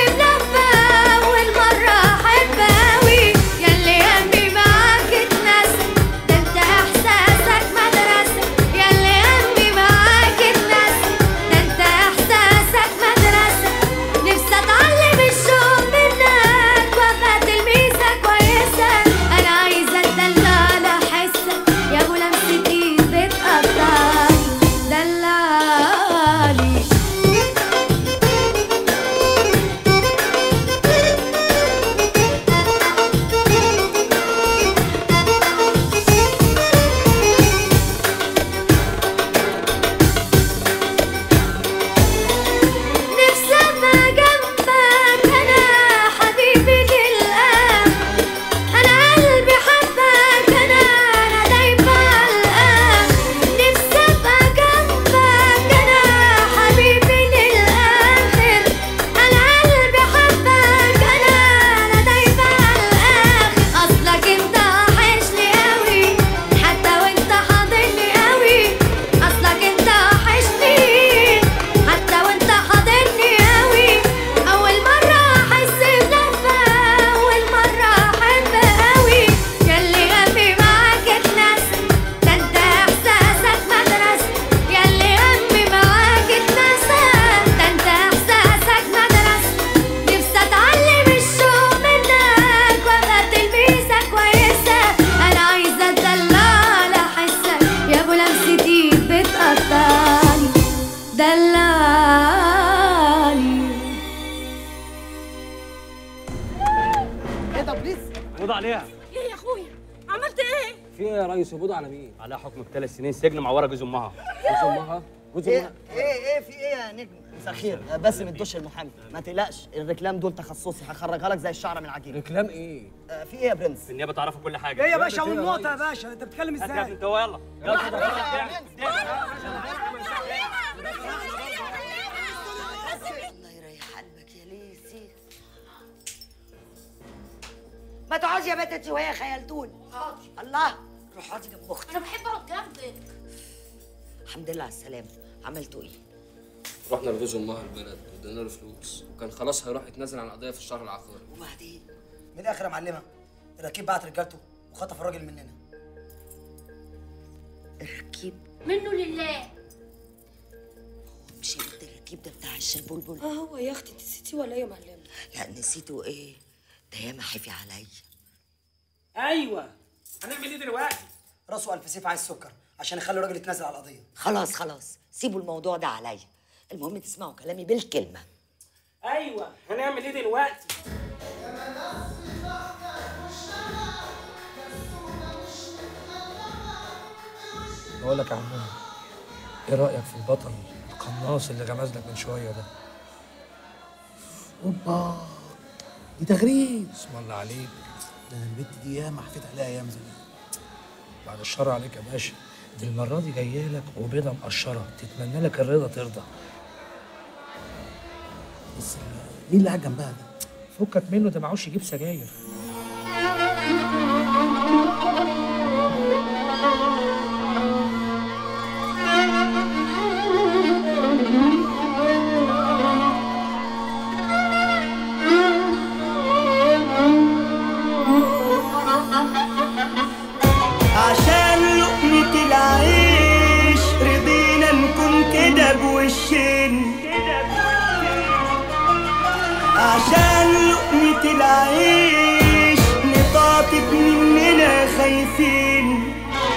قبض عليها ايه يا اخويا عملت ايه في ايه يا ريس قبض على مين؟ على حكم بثلاث سنين سجن مع ورا جوز امها جوز امها؟ جوز ايه امها ايه ايه في ايه يا نجم مساء الخير آه، باسم الدش المحامي ما تقلقش الركلام دول تخصصي هخرجها لك زي الشعره من العجين ركلام ايه؟ آه في ايه يا برنس النيابه تعرفوا كل حاجه ايه يا باشا والنقطة يا باشا انت بتتكلم هات يا ازاي؟ ابني انت هو يلا يلا الله يريح قلبك يا ليسي ما تقعدي يا بنت انت وهي خيلتوني الله روح اقعدي جنب اختي انا بحب اقعد جنبك الحمد لله على السلامه عملتوا ايه رحنا لجوز امها البلد وادينا له فلوس وكان خلاص هيروح يتنازل عن قضيه في الشهر العقاري وبعدين من الاخر يا معلمه الركيب بعت رجالته وخطف الراجل مننا الركيب منه لله مش بنت الركيب ده بتاع الشلبلبل اه هو يا اختي نسيتي ولا ايه يا معلمه لا نسيته ايه ده ياما حفي عليا ايوه هنعمل ايه دلوقتي؟ راسه الف سيف عايز سكر عشان يخلي الراجل يتنازل على القضيه خلاص خلاص سيبوا الموضوع ده عليا المهم تسمعوا كلامي بالكلمه ايوه هنعمل ايه دلوقتي؟ بقول لك يا عمو ايه رايك في البطل القناص اللي غمز لك من شويه ده اوبا دي تغريد اسم الله عليك ده انا البت دي ياما حفيت عليها ايام زمان بعد الشر عليك يا باشا دي المره دي جايه لك وبيضه مقشره تتمنى لك الرضا ترضى بس مين اللي قاعد جنبها ده؟ فكك منه ده معوش يجيب سجاير عشان لقمة العيش رضينا نكون كده بوشين عشان لقمة العيش نطاطب مننا خايفين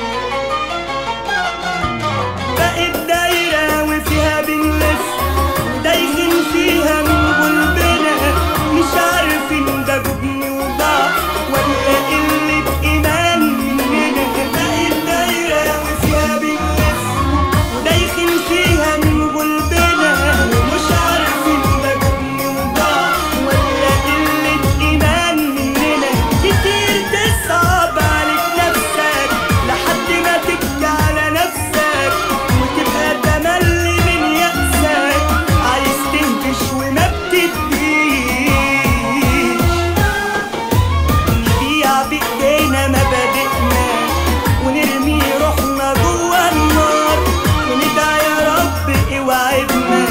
بقت دايرة وفيها بنلف دايخين فيها من قلبنا مش عارفين ده جبن وضعف ولا قلة إيمان مننا بقت دايرة وفيها بنلف ودايخين فيها من قلبنا ومش عارفين ده جبن وضعف ولا قلة إيمان مننا كتير تصعب عليك نفسك لحد ما تبكي على نفسك وتبقى تملي من يأسك عايز تهبش وما بتديش نبيع بإيدينا مبادئنا ونرمي روحنا جوا النار وندعي يا رب اوعدنا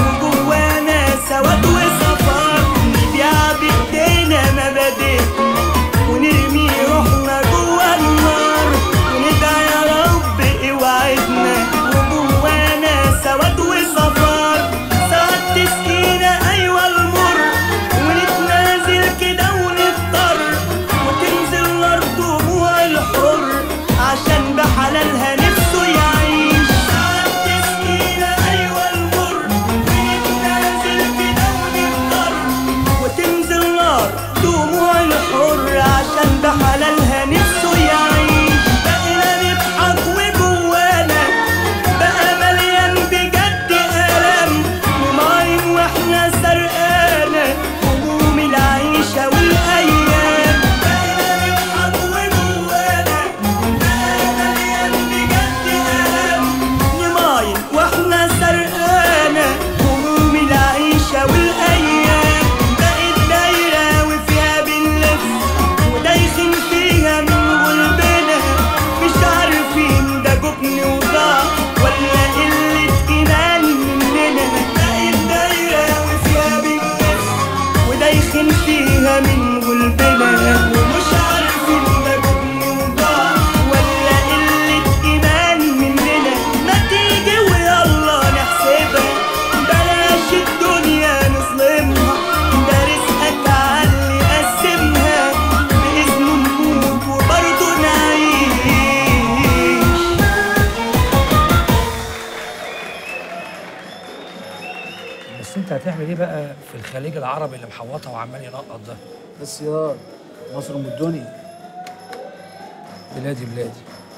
وجوانا سواد وصفار نبيع بإيدينا مبادئنا ونرمي روحنا جوا النار وندعي يا رب اوعدنا وجوانا سواد وصفار ساعات تسقينا ايوه المر ونتنازل كده ونضطر وتنزل نار دموع الحر عشان بحلالها نفسه يعيش ساعات تسقينا ايوه المر ونتنازل كده ونضطر وتنزل نار دموع الحر عشان بحلالها نفسه يعيش بقينا نضحك وجوانا بقى مليان بجد ألم وماين واحنا سرقانة هموم العيشة والأيام بقينا نضحك وجوانا بقى مليان بجد ألم وماين واحنا سرقانة هموم العيشة والأيام بقت دايرة وفيها بنلف ودايخين فيها من قلبنا مش عارفين ده جبن وضعف ولا قلة إيمان مننا بقت دايرة وفيها بنلف ودايخين فيها من قلبنا ومش عارفين ده جبن وضعف ولا قلة إيمان مننا ما تيجي ويلا نحسبها بلاش الدنيا نظلمها ده رزقك عالي قسمها بإذنه نموت وبرضه نعيش بس انت هتعمل ايه بقى في الخليج العربي اللي محوطها وعمال ينقط ده بس يا مصر ام الدنيا بلادي بلادي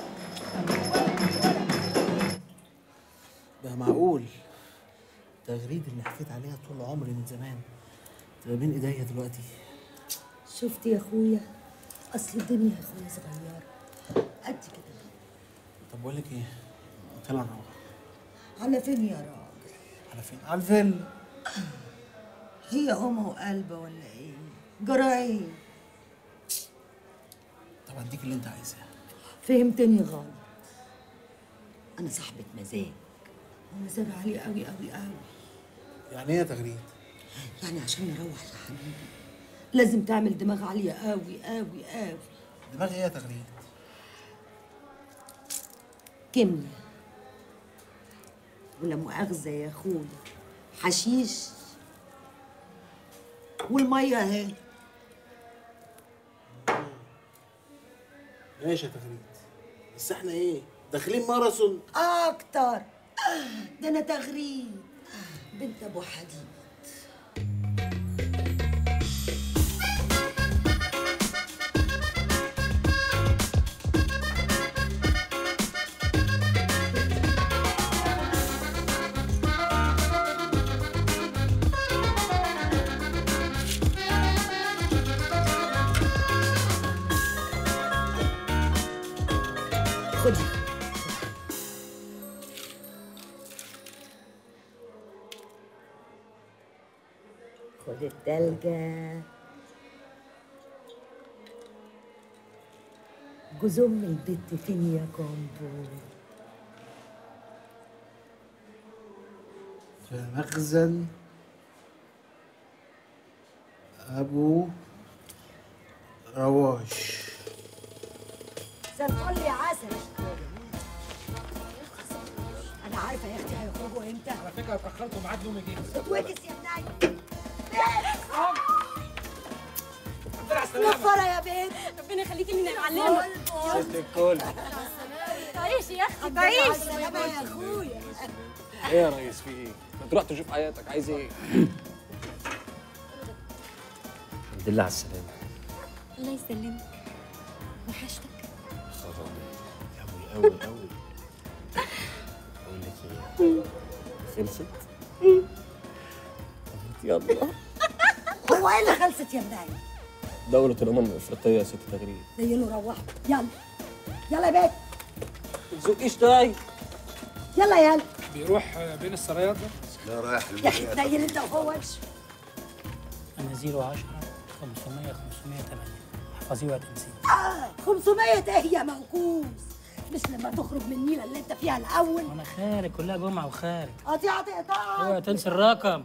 ده معقول تغريد اللي حكيت عليها طول عمري من زمان تبقى بين ايديا دلوقتي شفت يا اخويا اصل الدنيا يا اخويا صغيره قد كده طب بقول لك ايه يلا نروح على فين يا راجل على فين على الفيلا هي ام وقلبه ولا ايه جرى ايه طب اديك اللي انت عايزاه فهمتني غلط انا صاحبه مزاج ومزاج عالي قوي قوي قوي يعني ايه يا تغريد يعني عشان نروح يا حبيبي لازم تعمل دماغ عاليه قوي قوي قوي دماغي ايه يا تغريد كيمياء ولا مؤاخذه يا اخويا حشيش والميه اهي ماشي يا تغريد بس احنا ايه داخلين ماراثون اكتر ده انا تغريد بنت ابو حديد خدي خد التلجة جوز ام البت فين يا كومبو في مخزن ابو رواش زي الفل يا عسل انا عارفه يا اختي هيخرجوا امتى على فكره اتاخرت وميعاد نومي جه اتوكس يا ابني السلامة. نفرة يا بنت ربنا يخليكي من المعلمه ست الكل تعيشي يا اختي الحمد لله على تعيشي السلامة يا اخويا ايه يا ريس في ايه؟ ما تروح تشوف حياتك عايز ايه؟ الحمد لله على السلامة الله يسلمك وحشتك حرام قوي قوي قوي اقول لك ايه؟ خلصت؟ يلا هو ايه اللي خلصت يا ابني دولة الأمم الأفريقية يا ست تغريد زي له روحوا يلا يلا يا بنت ما تزقيش طيب يلا يلا بيروح بين السرايات ده لا رايح يا اخي تنيل انت وهو امشي انا 010 500 508 احفظيه وتنسيه اه 500 ايه يا موكوس مش لما تخرج من النيله اللي انت فيها الاول انا خارج كلها جمعه وخارج قطيعه تقطع اوعى تنسى الرقم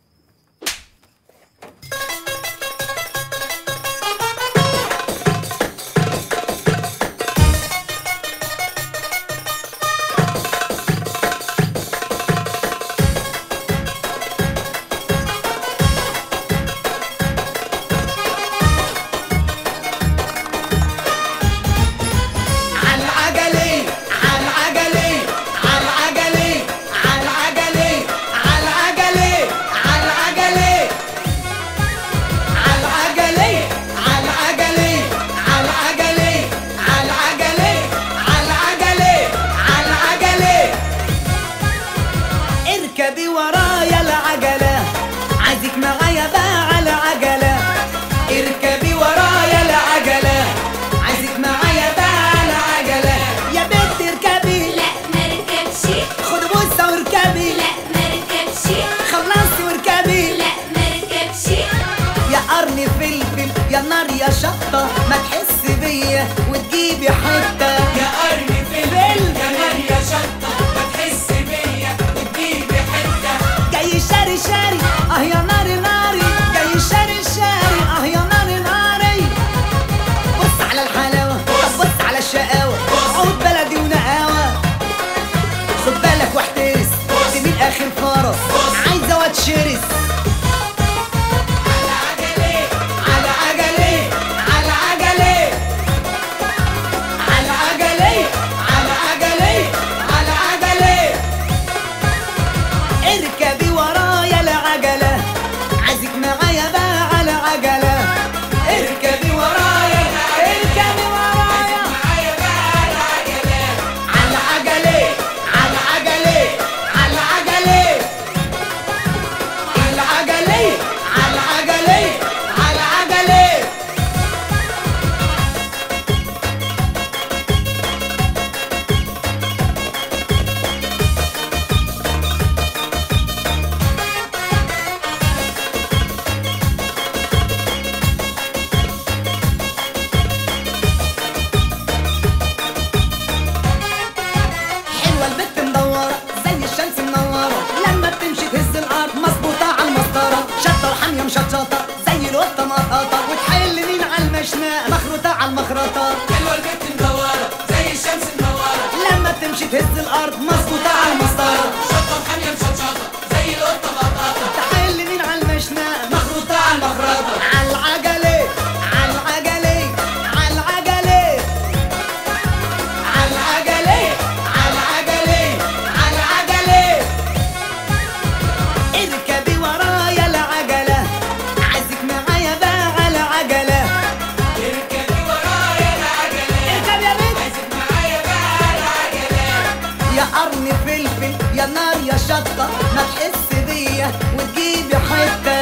عالعجلي عالعجلي عالعجلي عالعجلي عالعجلي عالعجلي عالعجلي عالعجلي عالعجلي عالعجلي عالعجلي عالعجلي اركبي ورايا العجلة عايزك معايا بقى على عجلة اركبي ورايا العجلة عايزك معايا بقى على عجلة يا بنت اركبي لا مركبش خد بوسة واركبي لا مركبش خلصي واركبي لا مركبش يا قرن فلفل يا نار يا شطة ما تحس بيا وتجيبي حتة يا قرن فلفل يا نار يا شطة ما تحس بيا وتجيبي حتة جاي شاري شاري اه يا ناري ناري جاي شاري شاري اه يا ناري ناري بص على الحلاوة طب بص على الشقاوة عود بلدي ونقاوة خد بالك واحترس دي من آخر فرس عايزة واد شرس على عجلي على عجلي على عجلي على عجلي على عجلي على عجلي اركبي ورايا العجلة عايزك معايا بقى على عجلة اركبي ورايا القطه مطاطه وتحل مين على المشنقه مخروطه على المخرطه حلوه البت مدوره زي الشمس منوره لما بتمشي تهز الارض مظبوطه على المسطره شطه وحاميه مشطشطه زي القطه بطاطا تحل مين على المشنقه مخروطه على المخرطه على العجله على العجله على العجله على العجله على العجله على العجله اركبي ورايا العجله عايزك معايا بقى على عجله اركبي ورايا العجله اركب يا بنت عايزك معايا بقى على العجله يا قرن فلفل يا نار يا شطة ما تحس بيا وتجيبي حتة